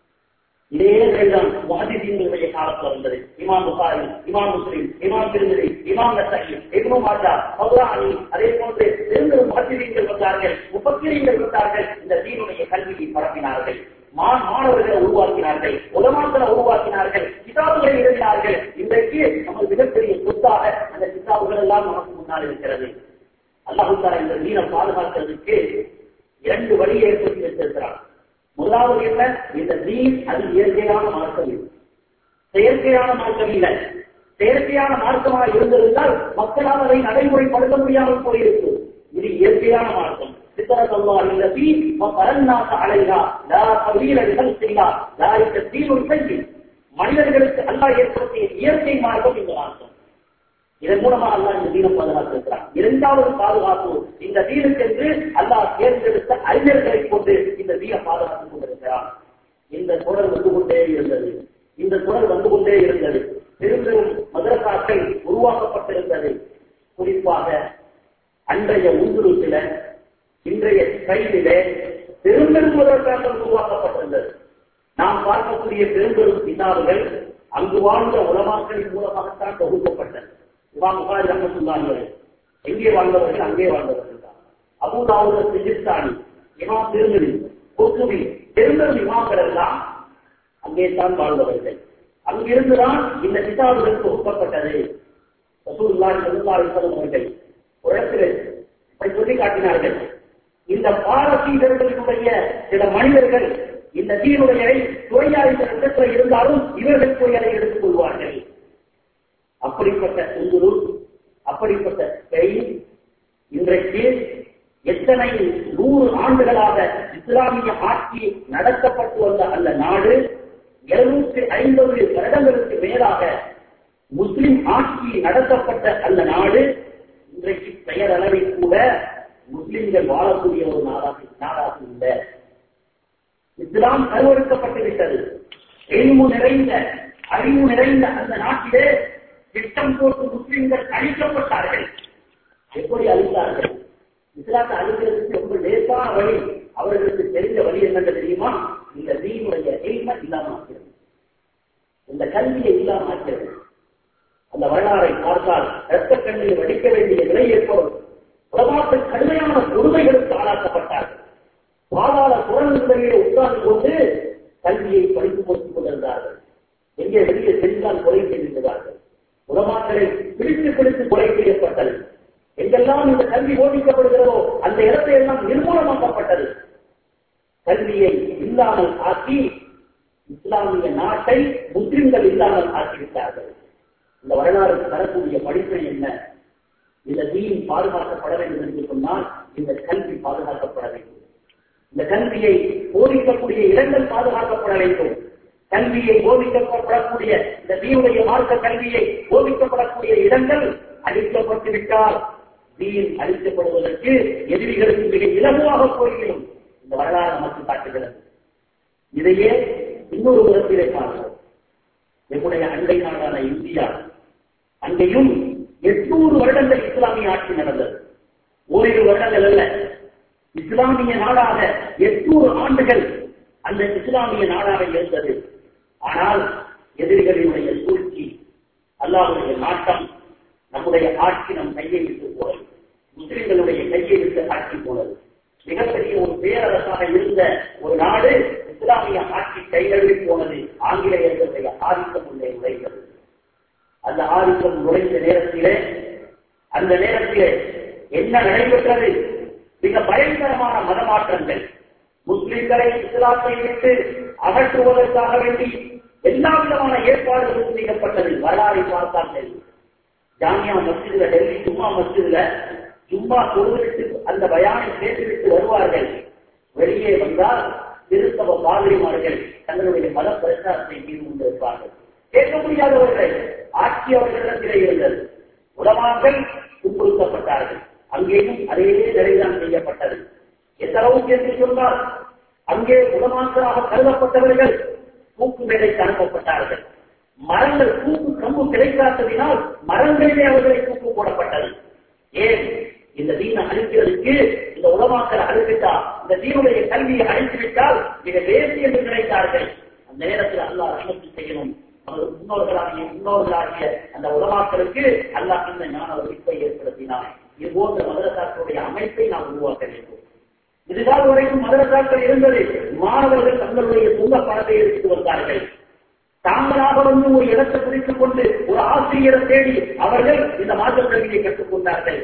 இதே நிலைதான் வாதிதீன்களுடைய காலத்தில் வந்தது இமாம் புகாரி இமாம் முஸ்லிம் இமாம் திருமதி இமாம் நசகி இப்னு மாஜா மதுராணி அதே போன்று பெருந்தரும் வாதிதீன்கள் வந்தார்கள் முப்பத்திரீங்கள் வந்தார்கள் இந்த தீனுடைய கல்வியை பரப்பினார்கள் மாணவர்களை உருவாக்கினார்கள் உலமாக்களை உருவாக்கினார்கள் கிதாபுகளை எழுதினார்கள் இன்றைக்கு நமது மிகப்பெரிய சொத்தாக அந்த கிதாபுகள் எல்லாம் நமக்கு முன்னால் இருக்கிறது அல்லாஹுத்தாரா இந்த தீனை பாதுகாக்கிறதுக்கு இரண்டு வழியை ஏற்படுத்தி வைத்திருக்கிறார் முதலாவது என்ன இந்த தீன் அது இயற்கையான மார்க்கம் இல்லை செயற்கையான மார்க்கம் இல்லை செயற்கையான மார்க்கமாக இருந்திருந்தால் மக்களால் அதை நடைமுறைப்படுத்த முடியாமல் போயிருக்கும் இது இயற்கையான மார்க்கம் فطرة الله التي وقرناك عليها لا تغيير لخلق الله ذلك الدين القيم மனிதர்களுக்கு அல்லாஹ் ஏற்படுத்திய இயற்கை மார்க்கம் இந்த மார்க்கம் இதன் மூலமா அல்லாஹ் இந்த தீனம் பாதுகாத்திருக்கிறார் இரண்டாவது பாதுகாப்பு இந்த தீனுக்கென்று அல்லாஹ் தேர்ந்தெடுத்த அறிஞர்களை கொண்டு இந்த தீன பாதுகாத்துக் கொண்டிருக்கிறார் இந்த தொடர் வந்து கொண்டே இருந்தது இந்த தொடர் வந்து கொண்டே இருந்தது பெரும் பெரும் மதரசாக்கள் உருவாக்கப்பட்டிருந்தது குறிப்பாக அன்றைய உந்துருத்தில இன்றைய கைதிலே பெரும் பெரும் மதரசாக்கள் உருவாக்கப்பட்டிருந்தது நாம் பார்க்கக்கூடிய பெரும் பெரும் கிதாபுகள் அங்கு வாழ்ந்த உலமாக்களின் மூலமாகத்தான் தொகுக்கப்பட்டது இமாம் புகாரி ரஹமத்துல்லாஹி எங்கே வாழ்ந்தவர்கள் அங்கே வாழ்ந்தவர்கள் தான் அபுதாவுத சிஜிஸ்தானி இமாம் திருமதி குர்துபி பெருந்தரும் இமாம்கள் எல்லாம் அங்கே தான் வாழ்ந்தவர்கள் அங்கிருந்துதான் இந்த கிதாபுகள் தொகுக்கப்பட்டது ரசூலுல்லாஹி ஸல்லல்லாஹு அலைஹி வஸல்லம் அவர்கள் ஒரு இடத்தில் இப்படி சொல்லி காட்டினார்கள் இந்த பாரசீகர்களுடைய சில மனிதர்கள் இந்த தீனுடைய துறையாய் இந்த இடத்துல இருந்தாலும் இவர்கள் போய் அதை எடுத்துக் கொள்வார்கள் அப்படிப்பட்ட உந்துரு அப்படிப்பட்ட கை இன்றைக்கு எத்தனை நூறு ஆண்டுகளாக இஸ்லாமிய ஆட்சி நடத்தப்பட்டு வந்த அந்த நாடு எழுநூற்றி ஐம்பது வருடங்களுக்கு மேலாக முஸ்லிம் ஆட்சி நடத்தப்பட்ட அந்த நாடு இன்றைக்கு பெயர் அளவில் கூட முஸ்லிம்கள் வாழக்கூடிய ஒரு நாடாக நாடாக இல்லை இஸ்லாம் கருவறுக்கப்பட்டு விட்டது எளிமு நிறைந்த அறிவு நிறைந்த அந்த நாட்டிலே திட்டம் போட்டு முஸ்லிம்கள் அழிக்கப்பட்டார்கள் எப்படி அழித்தார்கள் இஸ்லாத்தை அழிக்கிறதுக்கு ரொம்ப லேசான வழி அவர்களுக்கு தெரிஞ்ச வழி என்னன்னு தெரியுமா இந்த தீனுடைய எய்மை இல்லாம ஆக்கிறது இந்த கல்வியை இல்லாம ஆக்கிறது அந்த வரலாறை பார்த்தால் ரத்த கண்ணில் வடிக்க வேண்டிய நிலை ஏற்படும் உலமாக்கள் கடுமையான கொடுமைகளுக்கு ஆளாக்கப்பட்டார்கள் பாதாள குரல்களிலே உட்கார்ந்து கொண்டு கல்வியை படித்துக் கொடுத்துக் கொண்டிருந்தார்கள் எங்கே வெளியே சென்றால் கொலை செய்திருந்தார்கள் உலமாக்களை பிடித்து பிடித்து கொலை செய்யப்பட்டது எங்கெல்லாம் இந்த கல்வி போதிக்கப்படுகிறதோ அந்த இடத்தை எல்லாம் நிர்மூலமாக்கப்பட்டது கல்வியை இல்லாமல் ஆக்கி இஸ்லாமிய நாட்டை முஸ்லிம்கள் இல்லாமல் ஆக்கிவிட்டார்கள் இந்த வரலாறு தரக்கூடிய படிப்பு என்ன இந்த தீன் பாதுகாக்கப்பட வேண்டும் என்று சொன்னால் இந்த கல்வி பாதுகாக்கப்பட வேண்டும் இந்த கல்வியை போதிக்கக்கூடிய இடங்கள் பாதுகாக்கப்பட வேண்டும் கல்வியை போதிக்கப்படக்கூடிய இந்த தீவுடைய மார்க்க கல்வியை போதிக்கப்படக்கூடிய இடங்கள் அழிக்கப்பட்டு விட்டால் தீன் அழிக்கப்படுவதற்கு எதிரிகளுக்கு மிக இலகுவாக போய்விடும் இந்த வரலாறு நமக்கு காட்டுகிறது இதையே இன்னொரு விதத்திலே பார்க்கிறோம் நம்முடைய அண்டை நாடான இந்தியா அங்கேயும் எட்நூறு வருடங்கள் இஸ்லாமிய ஆட்சி நடந்தது ஓரிரு வருடங்கள் அல்ல இஸ்லாமிய நாடாக எட்நூறு ஆண்டுகள் அந்த இஸ்லாமிய நாடாக இருந்தது ஆனால் எதிரிகளினுடைய சூழ்ச்சி அல்லாவுடைய நாட்டம் நம்முடைய ஆட்சி நம் கையை விட்டு போனது முஸ்லிம்களுடைய கையை விட்டு ஆட்சி போனது மிகப்பெரிய ஒரு பேரரசாக இருந்த ஒரு நாடு இஸ்லாமிய ஆட்சி கைநழுவி போனது ஆங்கிலேயர்களுடைய ஆதிக்கம் உள்ளே நுழைந்தது அந்த ஆதிக்கம் நுழைந்த நேரத்திலே அந்த நேரத்திலே என்ன நடைபெற்றது மிக பயங்கரமான மதமாற்றங்கள் முஸ்லிம்களை இஸ்லாத்தை விட்டு அகற்றுவதற்காக வேண்டி எல்லா விதமான ஏற்பாடுகளும் செய்யப்பட்டது வரலாறை பார்த்தால் தெரியும் ஜாமியா மஸ்ஜிதுல டெல்லி ஜும்மா மஸ்ஜிதுல ஜும்மா தொழுவிட்டு அந்த பயானை கேட்டுவிட்டு வருவார்கள் வெளியே வந்தால் திருத்தவ பாதிரிமார்கள் தங்களுடைய மத பிரச்சாரத்தை மீது கொண்டிருப்பார்கள் கேட்க முடியாதவர்கள் ஆட்சி அவர்களிடத்திலே இருந்தது உலமாக்கள் துன்புறுத்தப்பட்டார்கள் அங்கேயும் அதே நிலைதான் செய்யப்பட்டது எந்த அளவுக்கு என்று சொன்னால் அங்கே உலமாக்களாக கருதப்பட்டவர்கள் தூக்கு மேடைக்கு அனுப்பப்பட்டார்கள் மரங்கள் தூக்கு கம்பு கிடைக்காததினால் மரங்களிலே அவர்களை தூக்கு போடப்பட்டது ஏன் இந்த தீனை அழிக்கிறதுக்கு இந்த உலமாக்களை அழித்துட்டா இந்த தீனுடைய கல்வியை அழித்துவிட்டால் மிக தேசி என்று நினைத்தார்கள் அந்த நேரத்தில் அல்லாஹ் ரஹமத்து செய்யணும் நமது முன்னோர்களாகிய முன்னோர்களாகிய அந்த உலமாக்களுக்கு அல்லாஹ் இந்த ஞான ஒழிப்பை ஏற்படுத்தினார் இது போன்ற மதரசாக்களுடைய அமைப்பை நாம் உருவாக்க வேண்டும் இதுதான் வரைக்கும் மதரசாக்கள் இருந்தது மாணவர்கள் தங்களுடைய சொந்த பணத்தை எடுத்து வந்தார்கள் தாங்களாக வந்து ஒரு இடத்தை பிடித்துக் கொண்டு ஒரு ஆசிரியரை தேடி அவர்கள் இந்த மாற்ற கல்வியை கற்றுக்கொண்டார்கள்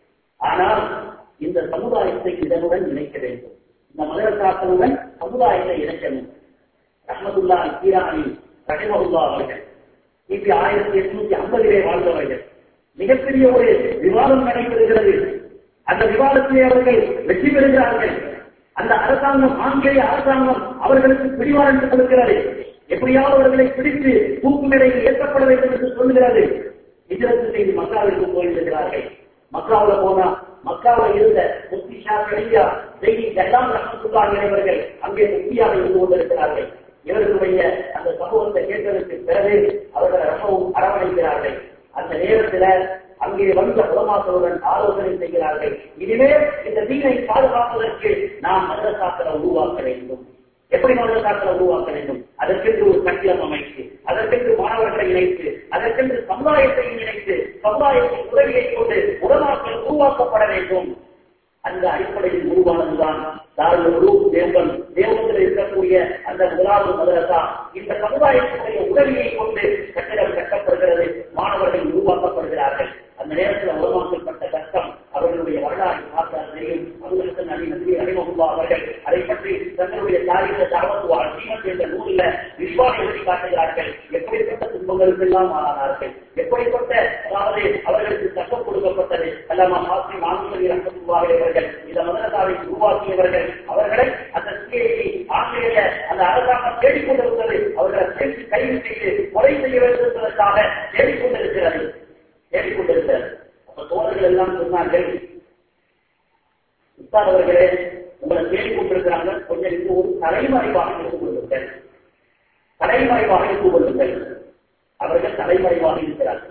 ஆனால் இந்த சமுதாயத்தை இதனுடன் இணைக்க வேண்டும் இந்த மதரசாக்களுடன் சமுதாயத்தை இணைக்கணும் ரஹமதுல்லா கீரானி ரஹிமகுல்லா அவர்கள் கிபி ஆயிரத்தி எட்நூத்தி ஐம்பதிலே வாழ்ந்தவர்கள் மிகப்பெரிய ஒரு விவாதம் நடைபெறுகிறது அந்த விவாதத்திலே அவர்கள் வெற்றி பெறுகிறார்கள் அந்த அரசாங்கம் ஆங்கிலேய அரசாங்கம் அவர்களுக்கு பிடிவாரண்டு கொடுக்கிறது எப்படியாவது அவர்களை பிடித்து தூக்கு நிலையில் ஏற்றப்பட வேண்டும் என்று சொல்லுகிறது இஜரத்து செய்து மக்காவிற்கு போயிருக்கிறார்கள் மக்காவில் போனா மக்காவில் இருந்த முக்தி ஷா கலியா செய்தி எல்லாம் ரஹமத்துல்லா இளைவர்கள் அங்கே முக்தியாக இருந்து கொண்டிருக்கிறார்கள் இவர்களுடைய அந்த சமூகத்தை கேட்டதற்கு பிறகு அவர்கள் ரசமும் அரவணைக்கிறார்கள் அந்த நேரத்துல அங்கே வந்த உலமாக்களுடன் ஆலோசனை செய்கிறார்கள் இதுவே இந்த தீனை பாதுகாப்பதற்கு நாம் மதரசாக்களை உருவாக்க வேண்டும் எப்படி மதரசாக்களை உருவாக்க வேண்டும் அதற்கென்று ஒரு கட்டிடம் அமைத்து அதற்கென்று மாணவர்களை இணைத்து அதற்கென்று சமுதாயத்தை இணைத்து சமுதாயத்தின் உதவியை கொண்டு உலமாக்கள் உருவாக்கப்பட வேண்டும் அந்த அடிப்படையில் உருவானதுதான் தாருல் தேவன் தேவத்தில் இருக்கக்கூடிய அந்த முதலாவது மதரசா இந்த சமுதாயத்தினுடைய உதவியை கொண்டு கட்டிடம் கட்டப்படுகிறது மாணவர்கள் உருவாக்கப்படுகிறார்கள் அந்த நேரத்தில் உருவாக்கப்பட்ட கஷ்டம் அவர்களுடைய வரலாறு பார்த்தால் தெரியும் அவர்களுக்கு நடி நன்றி அறிமுகமா அவர்கள் அதை பற்றி தங்களுடைய தாரிக தாவத்துவார் சீமத் என்ற நூலில் விஸ்வாசம் எழுதி காட்டுகிறார்கள் எப்படிப்பட்ட துன்பங்களுக்கெல்லாம் ஆனார்கள் எப்படிப்பட்ட அதாவது அவர்களுக்கு கஷ்டம் கொடுக்கப்பட்டது அல்லாமா மாசி மாநில ரத்தத்துவாக அவர்கள் இந்த மதரசாவை உருவாக்கியவர்கள் அவர்களை அந்த சிஐடி ஆங்கிலேய அந்த அரசாங்கம் தேடிக்கொண்டிருந்தது அவர்களை சேர்த்து கைது செய்து கொலை செய்ய வேண்டும் என்பதற்காக தேடிக்கொண்டிருக்கிறது தேடிக்கொண்டிருக்கிறது அப்ப தோழர்கள் எல்லாம் சொன்னார்கள் உஸ்தாத் அவர்களே உங்களை தேடிக்கொண்டிருக்கிறாங்க கொஞ்சம் இன்னும் ஒரு தலைமறைவாக இருந்து கொள்ளுங்கள் தலைமறைவாக இருந்து கொள்ளுங்கள் அவர்கள் தலைமறைவாக இருக்கிறார்கள்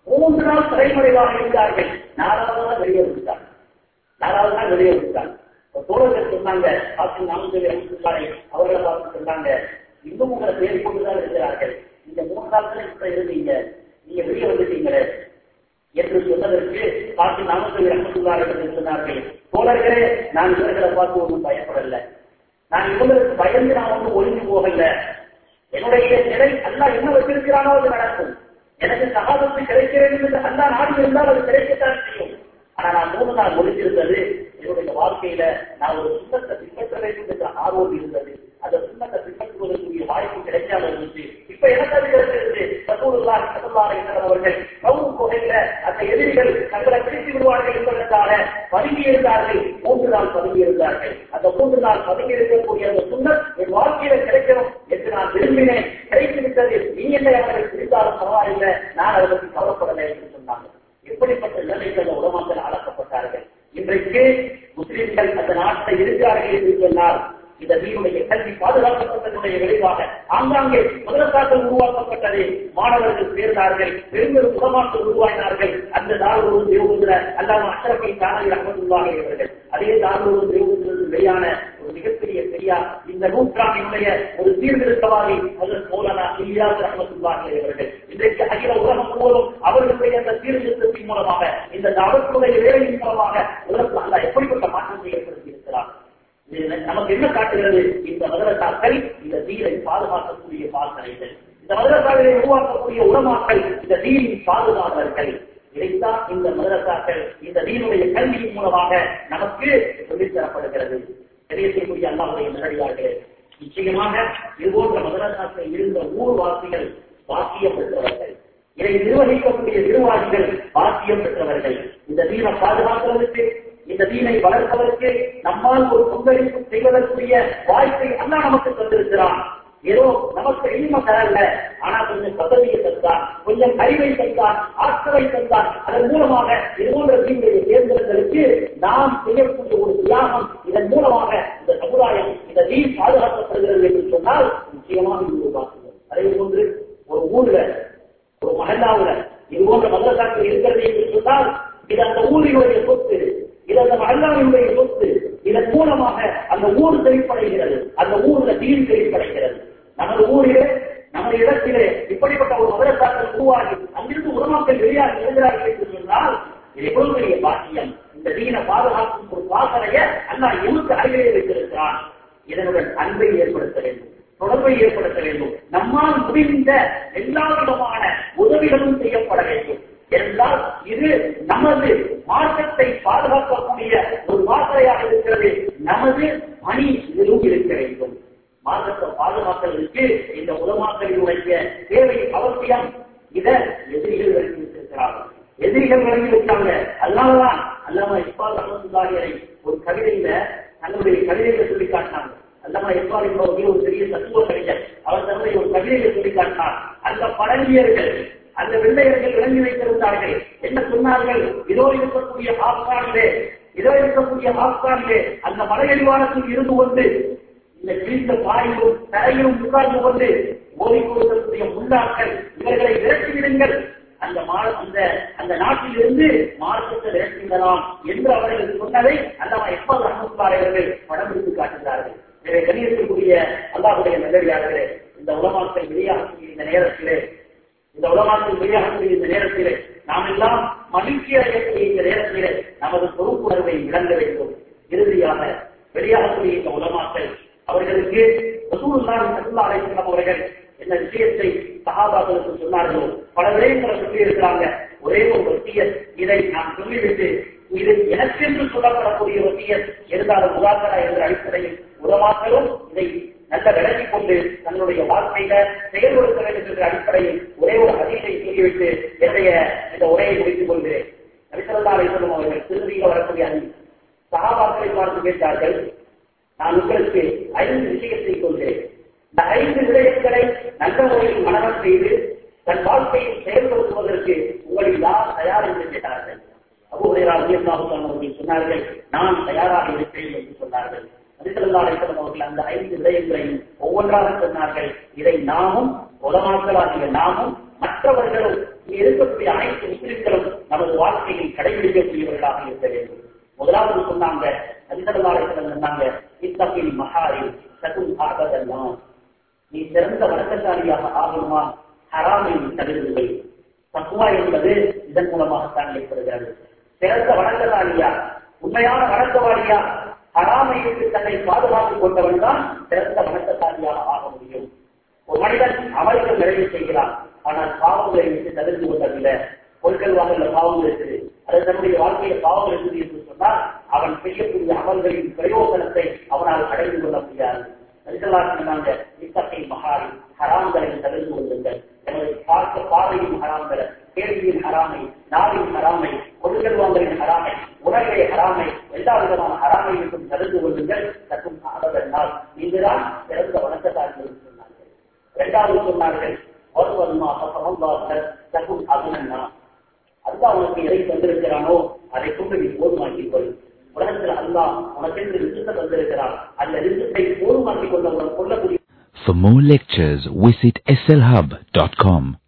மூன்று நாள் தலைமுறைவாக இருந்தார்கள் நாலாவது நாள் வெளியே விட்டார் நாலாவது நாள் வெளியே விட்டார் தோழர்கள் சொன்னாங்க ஆசிரியர் நாமக்கல் அமைச்சிருக்காரு அவர்களை பார்த்து சொன்னாங்க இன்னும் உங்களை பேர் கொண்டுதான் இருக்கிறார்கள் இந்த மூணு நாட்கள் இப்ப இருந்தீங்க நீங்க வெளியே வந்துட்டீங்களே என்று சொன்னதற்கு காட்டி நாமக்கல் அமைச்சிருக்கார்கள் சொன்னார்கள் தோழர்களே நான் இவர்களை பார்த்து ஒன்றும் பயப்படல நான் இவங்களுக்கு பயந்து நான் ஒன்றும் ஒழிஞ்சு போகல என்னுடைய நிலை அல்லா என்ன வச்சிருக்கிறானோ அது நடக்கும் எனக்கு சகாதத்து கிடைக்கிறது என்று அல்லா நாடு இருந்தால் அது கிடைக்கத்தான் செய்யும் ஆனா நான் மூணு நாள் ஒழிச்சிருந்தது என்னுடைய வாழ்க்கையில நான் ஒரு சுண்ணத்தை பின்பற்ற வேண்டும் என்ற ஆர்வம் இருந்தது அந்த சுண்ணத்தை பின்பற்றுவதற்குரிய வாய்ப்பு கிடைக்காம இருந்துச்சு இப்ப எனக்கு அது கிடைச்சிருக்கு சத்தூருல்லா சத்தூர்லாரை அவர்கள் கவுன் கொகையில அந்த எதிரிகள் தங்களை பிடித்து விடுவார்கள் என்பதற்காக பதுங்கி இருந்தார்கள் மூன்று நாள் பதுங்கி இருந்தார்கள் அந்த மூன்று நாள் பதுங்கி இருக்கக்கூடிய அந்த சுண்ணத் என் வாழ்க்கையில கிடைக்கணும் என்று நான் விரும்பினேன் கிடைத்து விட்டது நீ என்னை அவர்கள் பிடித்தாலும் பரவாயில்லை நான் அதை பற்றி கவலைப்படலை என்று சொன்னாங்க எப்படிப்பட்ட நிலைகள் அந்த உலகங்கள் அளக்கப்பட்டார்கள் இன்றைக்கு முஸ்லிம்கள் அந்த நாட்டில் இருக்கிறார்கள் என்று சொன்னால் இந்த தீனுடைய கல்வி பாதுகாக்கப்பட்டதனுடைய விளைவாக ஆங்காங்கே மதரசாக்கள் உருவாக்கப்பட்டது மாணவர்கள் சேர்ந்தார்கள் பெரும் பெரும் உலமாக்கள் உருவாக்கினார்கள் அந்த தாரூர் தேவகுந்திர அல்லாம அஷ்ரஃபை தானவி அகமதுல்லாக இவர்கள் அதே தாரூர் தேவகுந்திரத்தில் வெளியான ஒரு மிகப்பெரிய பெரியா இந்த நூற்றாண்டினுடைய ஒரு சீர்திருத்தவாதி அதன் மௌலானா இல்லியாஸ் அகமதுல்லாக இவர்கள் இன்றைக்கு அகில உலகம் முழுவதும் அவர்களுடைய அந்த சீர்திருத்தத்தின் மூலமாக இந்த தாவத்துடைய வேலையின் மூலமாக உலகத்தில் அல்ல எப்படிப்பட்ட மாற்றத்தை ஏற்படுத்தி இருக்கிறார் இது நமக்கு என்ன காட்டுகிறது இந்த மதரசாக்கள் இந்த தீரை பாதுகாக்கக்கூடிய பாசனைகள் இந்த மதரசாக்களை உருவாக்கக்கூடிய உரமாக்கள் இந்த தீரின் பாதுகாவலர்கள் இதைத்தான் இந்த மதரசாக்கள் இந்த தீனுடைய கல்வியின் மூலமாக நமக்கு சொல்லித் தரப்படுகிறது தெரியக்கூடிய அல்லாவுடைய நேரடியாக நிச்சயமாக இது போன்ற மதரசாக்கள் இருந்த ஊர்வாசிகள் பாக்கியம் பெற்றவர்கள் இதை நிர்வகிக்கக்கூடிய நிர்வாகிகள் பாக்கியம் பெற்றவர்கள் இந்த தீனை பாதுகாக்கிறதுக்கு இந்த தீனை வளர்ப்பதற்கு நம்மால் ஒரு பங்களிப்பு செய்வதற்குரிய வாய்ப்பை அல்லா நமக்கு தந்திருக்கிறான் ஏதோ நமக்கு இனிமை தரல ஆனா கொஞ்சம் பதவியை தந்தான் கொஞ்சம் அறிவை தந்தான் ஆற்றலை தந்தான் அதன் மூலமாக இது போன்ற தீனுடைய தேர்தல்களுக்கு நாம் செய்யக்கூடிய ஒரு தியாகம் இதன் மூலமாக இந்த சமுதாயம் இந்த தீன் பாதுகாக்கப்படுகிறது என்று சொன்னால் நிச்சயமாக இது உருவாக்குகிறது அதே போன்று ஒரு ஊர்ல ஒரு மகல்லாவுல இது போன்ற மதரசாக்கள் இருக்கிறது என்று சொன்னால் இது அந்த ஊரினுடைய சொத்து இது அந்த மகல்லாவினுடைய சொத்து இதன் மூலமாக அந்த ஊர் செழிப்படைகிறது அந்த ஊர்ல தீன் செழிப்படைகிறது நமது ஊரிலே நமது இடத்திலே இப்படிப்பட்ட ஒரு மதரசாக்கள் உருவாகி அங்கிருந்து உருமாக்கள் வெளியாக எழுகிறார்கள் என்று சொன்னால் இது எவ்வளவு பெரிய பாக்கியம் இந்த தீன பாதுகாக்கும் ஒரு வாசனைய அண்ணா எமக்கு அருகிலே வைத்திருக்கிறான் இதனுடன் அன்பை ஏற்படுத்த வேண்டும் தொடர்பை ஏற்படுத்த வேண்டும் நம்மால் முடிந்த எல்லா விதமான உதவிகளும் செய்யப்பட வேண்டும் என்றால் இது நமது மாற்றத்தை பாதுகாக்கக்கூடிய ஒரு வாசனையாக இருக்கிறது நமது பணி இதிலும் இருக்க வேண்டும் மார்க்கத்தை பாதுகாப்பதற்கு இந்த உலமாக்களினுடைய தேவை அவசியம் இத எதிரிகள் விளங்கி வச்சிருக்கிறார்கள் எதிரிகள் விளங்கி வச்சாங்க அதனாலதான் அல்லாம இப்பால் அமர்ந்தாரியரை ஒரு கவிதையில தன்னுடைய கவிதைகளை சொல்லி காட்டினாங்க அல்லாம இப்பால் என்பவர்கள் ஒரு பெரிய தத்துவ கவிஞர் அவர் தன்னுடைய ஒரு கவிதையை சொல்லி காட்டினார் அந்த பழங்கியர்கள் அந்த வெள்ளையர்கள் விளங்கி வைத்திருந்தார்கள் என்ன சொன்னார்கள் இதோ இருக்கக்கூடிய ஆப்கானிலே இதோ இருக்கக்கூடிய ஆப்கானிலே அந்த மலையடிவானத்தில் இருந்து கொண்டு இந்த கிழிந்த பாயிலும் தரையிலும் உட்கார்ந்து கொண்டு ஓடிக் கொடுக்கக்கூடிய முன்னாட்கள் இவர்களை விரட்டிவிடுங்கள் அந்த அந்த அந்த நாட்டில் இருந்து மார்க்கத்தை விரட்டிவிடலாம் என்று அவர்கள் சொன்னதை அந்த எப்போது அனுப்பாளர்கள் படம் எடுத்து காட்டுகிறார்கள் எனவே கணியத்திற்குரிய அல்லாஹுடைய நல்லடியார்களே இந்த உலமாக்கள் வெளியாகக்கூடிய இந்த நேரத்திலே இந்த உலகத்தில் வெளியாகக்கூடிய இந்த நேரத்திலே நாம் எல்லாம் மகிழ்ச்சி அடையக்கூடிய இந்த நேரத்திலே நமது பொறுப்புணர்வை விளங்க வேண்டும் இறுதியாக வெளியாகக்கூடிய இந்த உலமாக்கள் அவர்களுக்கு ரசூலுல்லாஹி ஸல்லல்லாஹு அலைஹி வஸல்லம் அவர்கள் என்ன விஷயத்தை சஹாபாக்களுக்கு சொன்னார்களோ பல விடயங்களை சொல்லி இருக்கிறாங்க ஒரே ஒரு வசியத் இதை நான் சொல்லிவிட்டு இது எனக்கென்று சொல்லப்படக்கூடிய வசியத் இருந்தாலும் உதாரணா என்ற அடிப்படையில் உலமாக்களும் இதை நல்ல விளங்கிக் கொண்டு தன்னுடைய வாழ்க்கையில செயல்படுத்த வேண்டும் என்ற அடிப்படையில் ஒரே ஒரு அதிகை சொல்லிவிட்டு என்னுடைய இந்த உரையை முடித்துக் கொள்கிறேன் நபிசல்லா அலிசல்லம் அவர்கள் திருதியில் வரக்கூடிய அணி சகாபாக்களை பார்த்து கேட்டார்கள் நான் உங்களுக்கு ஐந்து விஷயத்தை சொல்கிறேன் இந்த ஐந்து விடயங்களை நல்ல முறையில் மனநம் செய்து தன் வாழ்க்கையை செயல்படுத்துவதற்கு உங்களில் யார் தயார் என்று கேட்டார்கள் அவர்கள் சொன்னார்கள் நான் தயாராக இருக்கிறேன் என்று சொன்னார்கள் நபிசல்லாசலம் அவர்கள் அந்த ஐந்து விடயங்களையும் ஒவ்வொன்றாக சொன்னார்கள் இதை நாமும் உலமாக்கலாகிய நாமும் மற்றவர்களும் இங்கே இருக்கக்கூடிய அனைத்து முஸ்லிம்களும் நமது வாழ்க்கையில் கடைபிடிக்கக்கூடியவர்களாக இருக்க வேண்டும் முதலாவது சொன்னாங்க அதிகரவாளர்கள் சொன்னாங்க இத்தகைய மகாரி சகும் ஆகதெல்லாம் நீ சிறந்த வழக்கசாலியாக ஆகணுமா ஹராமை தவிர்வுகள் தக்குவா என்பது இதன் மூலமாகத்தான் ஏற்படுகிறது சிறந்த வழக்கசாலியா உண்மையான வழக்கவாளியா ஹராமை விட்டு தன்னை பாதுகாத்துக் கொண்டவன் தான் சிறந்த வழக்கசாலியாக ஆக முடியும் ஒரு மனிதன் அமல்கள் நிறைவு செய்கிறான் ஆனால் பாவங்களை விட்டு தவிர்த்து கொண்டதில்லை பொருட்கள் வாங்கல பாவங்கள் இருக்குது அது தன்னுடைய வாழ்க்கையில பாவம் இருக்குது என்று சொன்னால் அவன் செய்யக்கூடிய அமல்களின் பிரயோஜனத்தை அவனால் அடைந்து கொள்ள முடியாது சொன்னாங்க இத்தகை மகாரி ஹராம்களை தவிர்த்து கொள்ளுங்கள் எனது பார்க்க பார்வையின் ஹராம்களை கேள்வியின் ஹராமை நாவின் ஹராமை பொருட்கள் வாங்கலின் ஹராமை உணவிலே ஹராமை எல்லா விதமான ஹராமை என்றும் தவிர்த்து கொள்ளுங்கள் தக்கும் அதனால் நீங்கள்தான் சிறந்த வணக்கத்தார்கள் சொன்னார்கள் இரண்டாவது சொன்னார்கள் ஒருவருமா சமந்தார்கள் தக்கும் அகனன்னா அதுதான் உனக்கு எதை தந்திருக்கிறானோ அதை கொண்டு நீ போதுமாக்கிக் கொள் உலகத்தில் அல்லாஹ் உனக்கென்று ரிசுத்தை தந்திருக்கிறான் அந்த ரிசுத்தை போதுமாக்கிக் கொள்ள உனக்கு கொள்ளக்கூடிய For more lectures, visit slhub.com.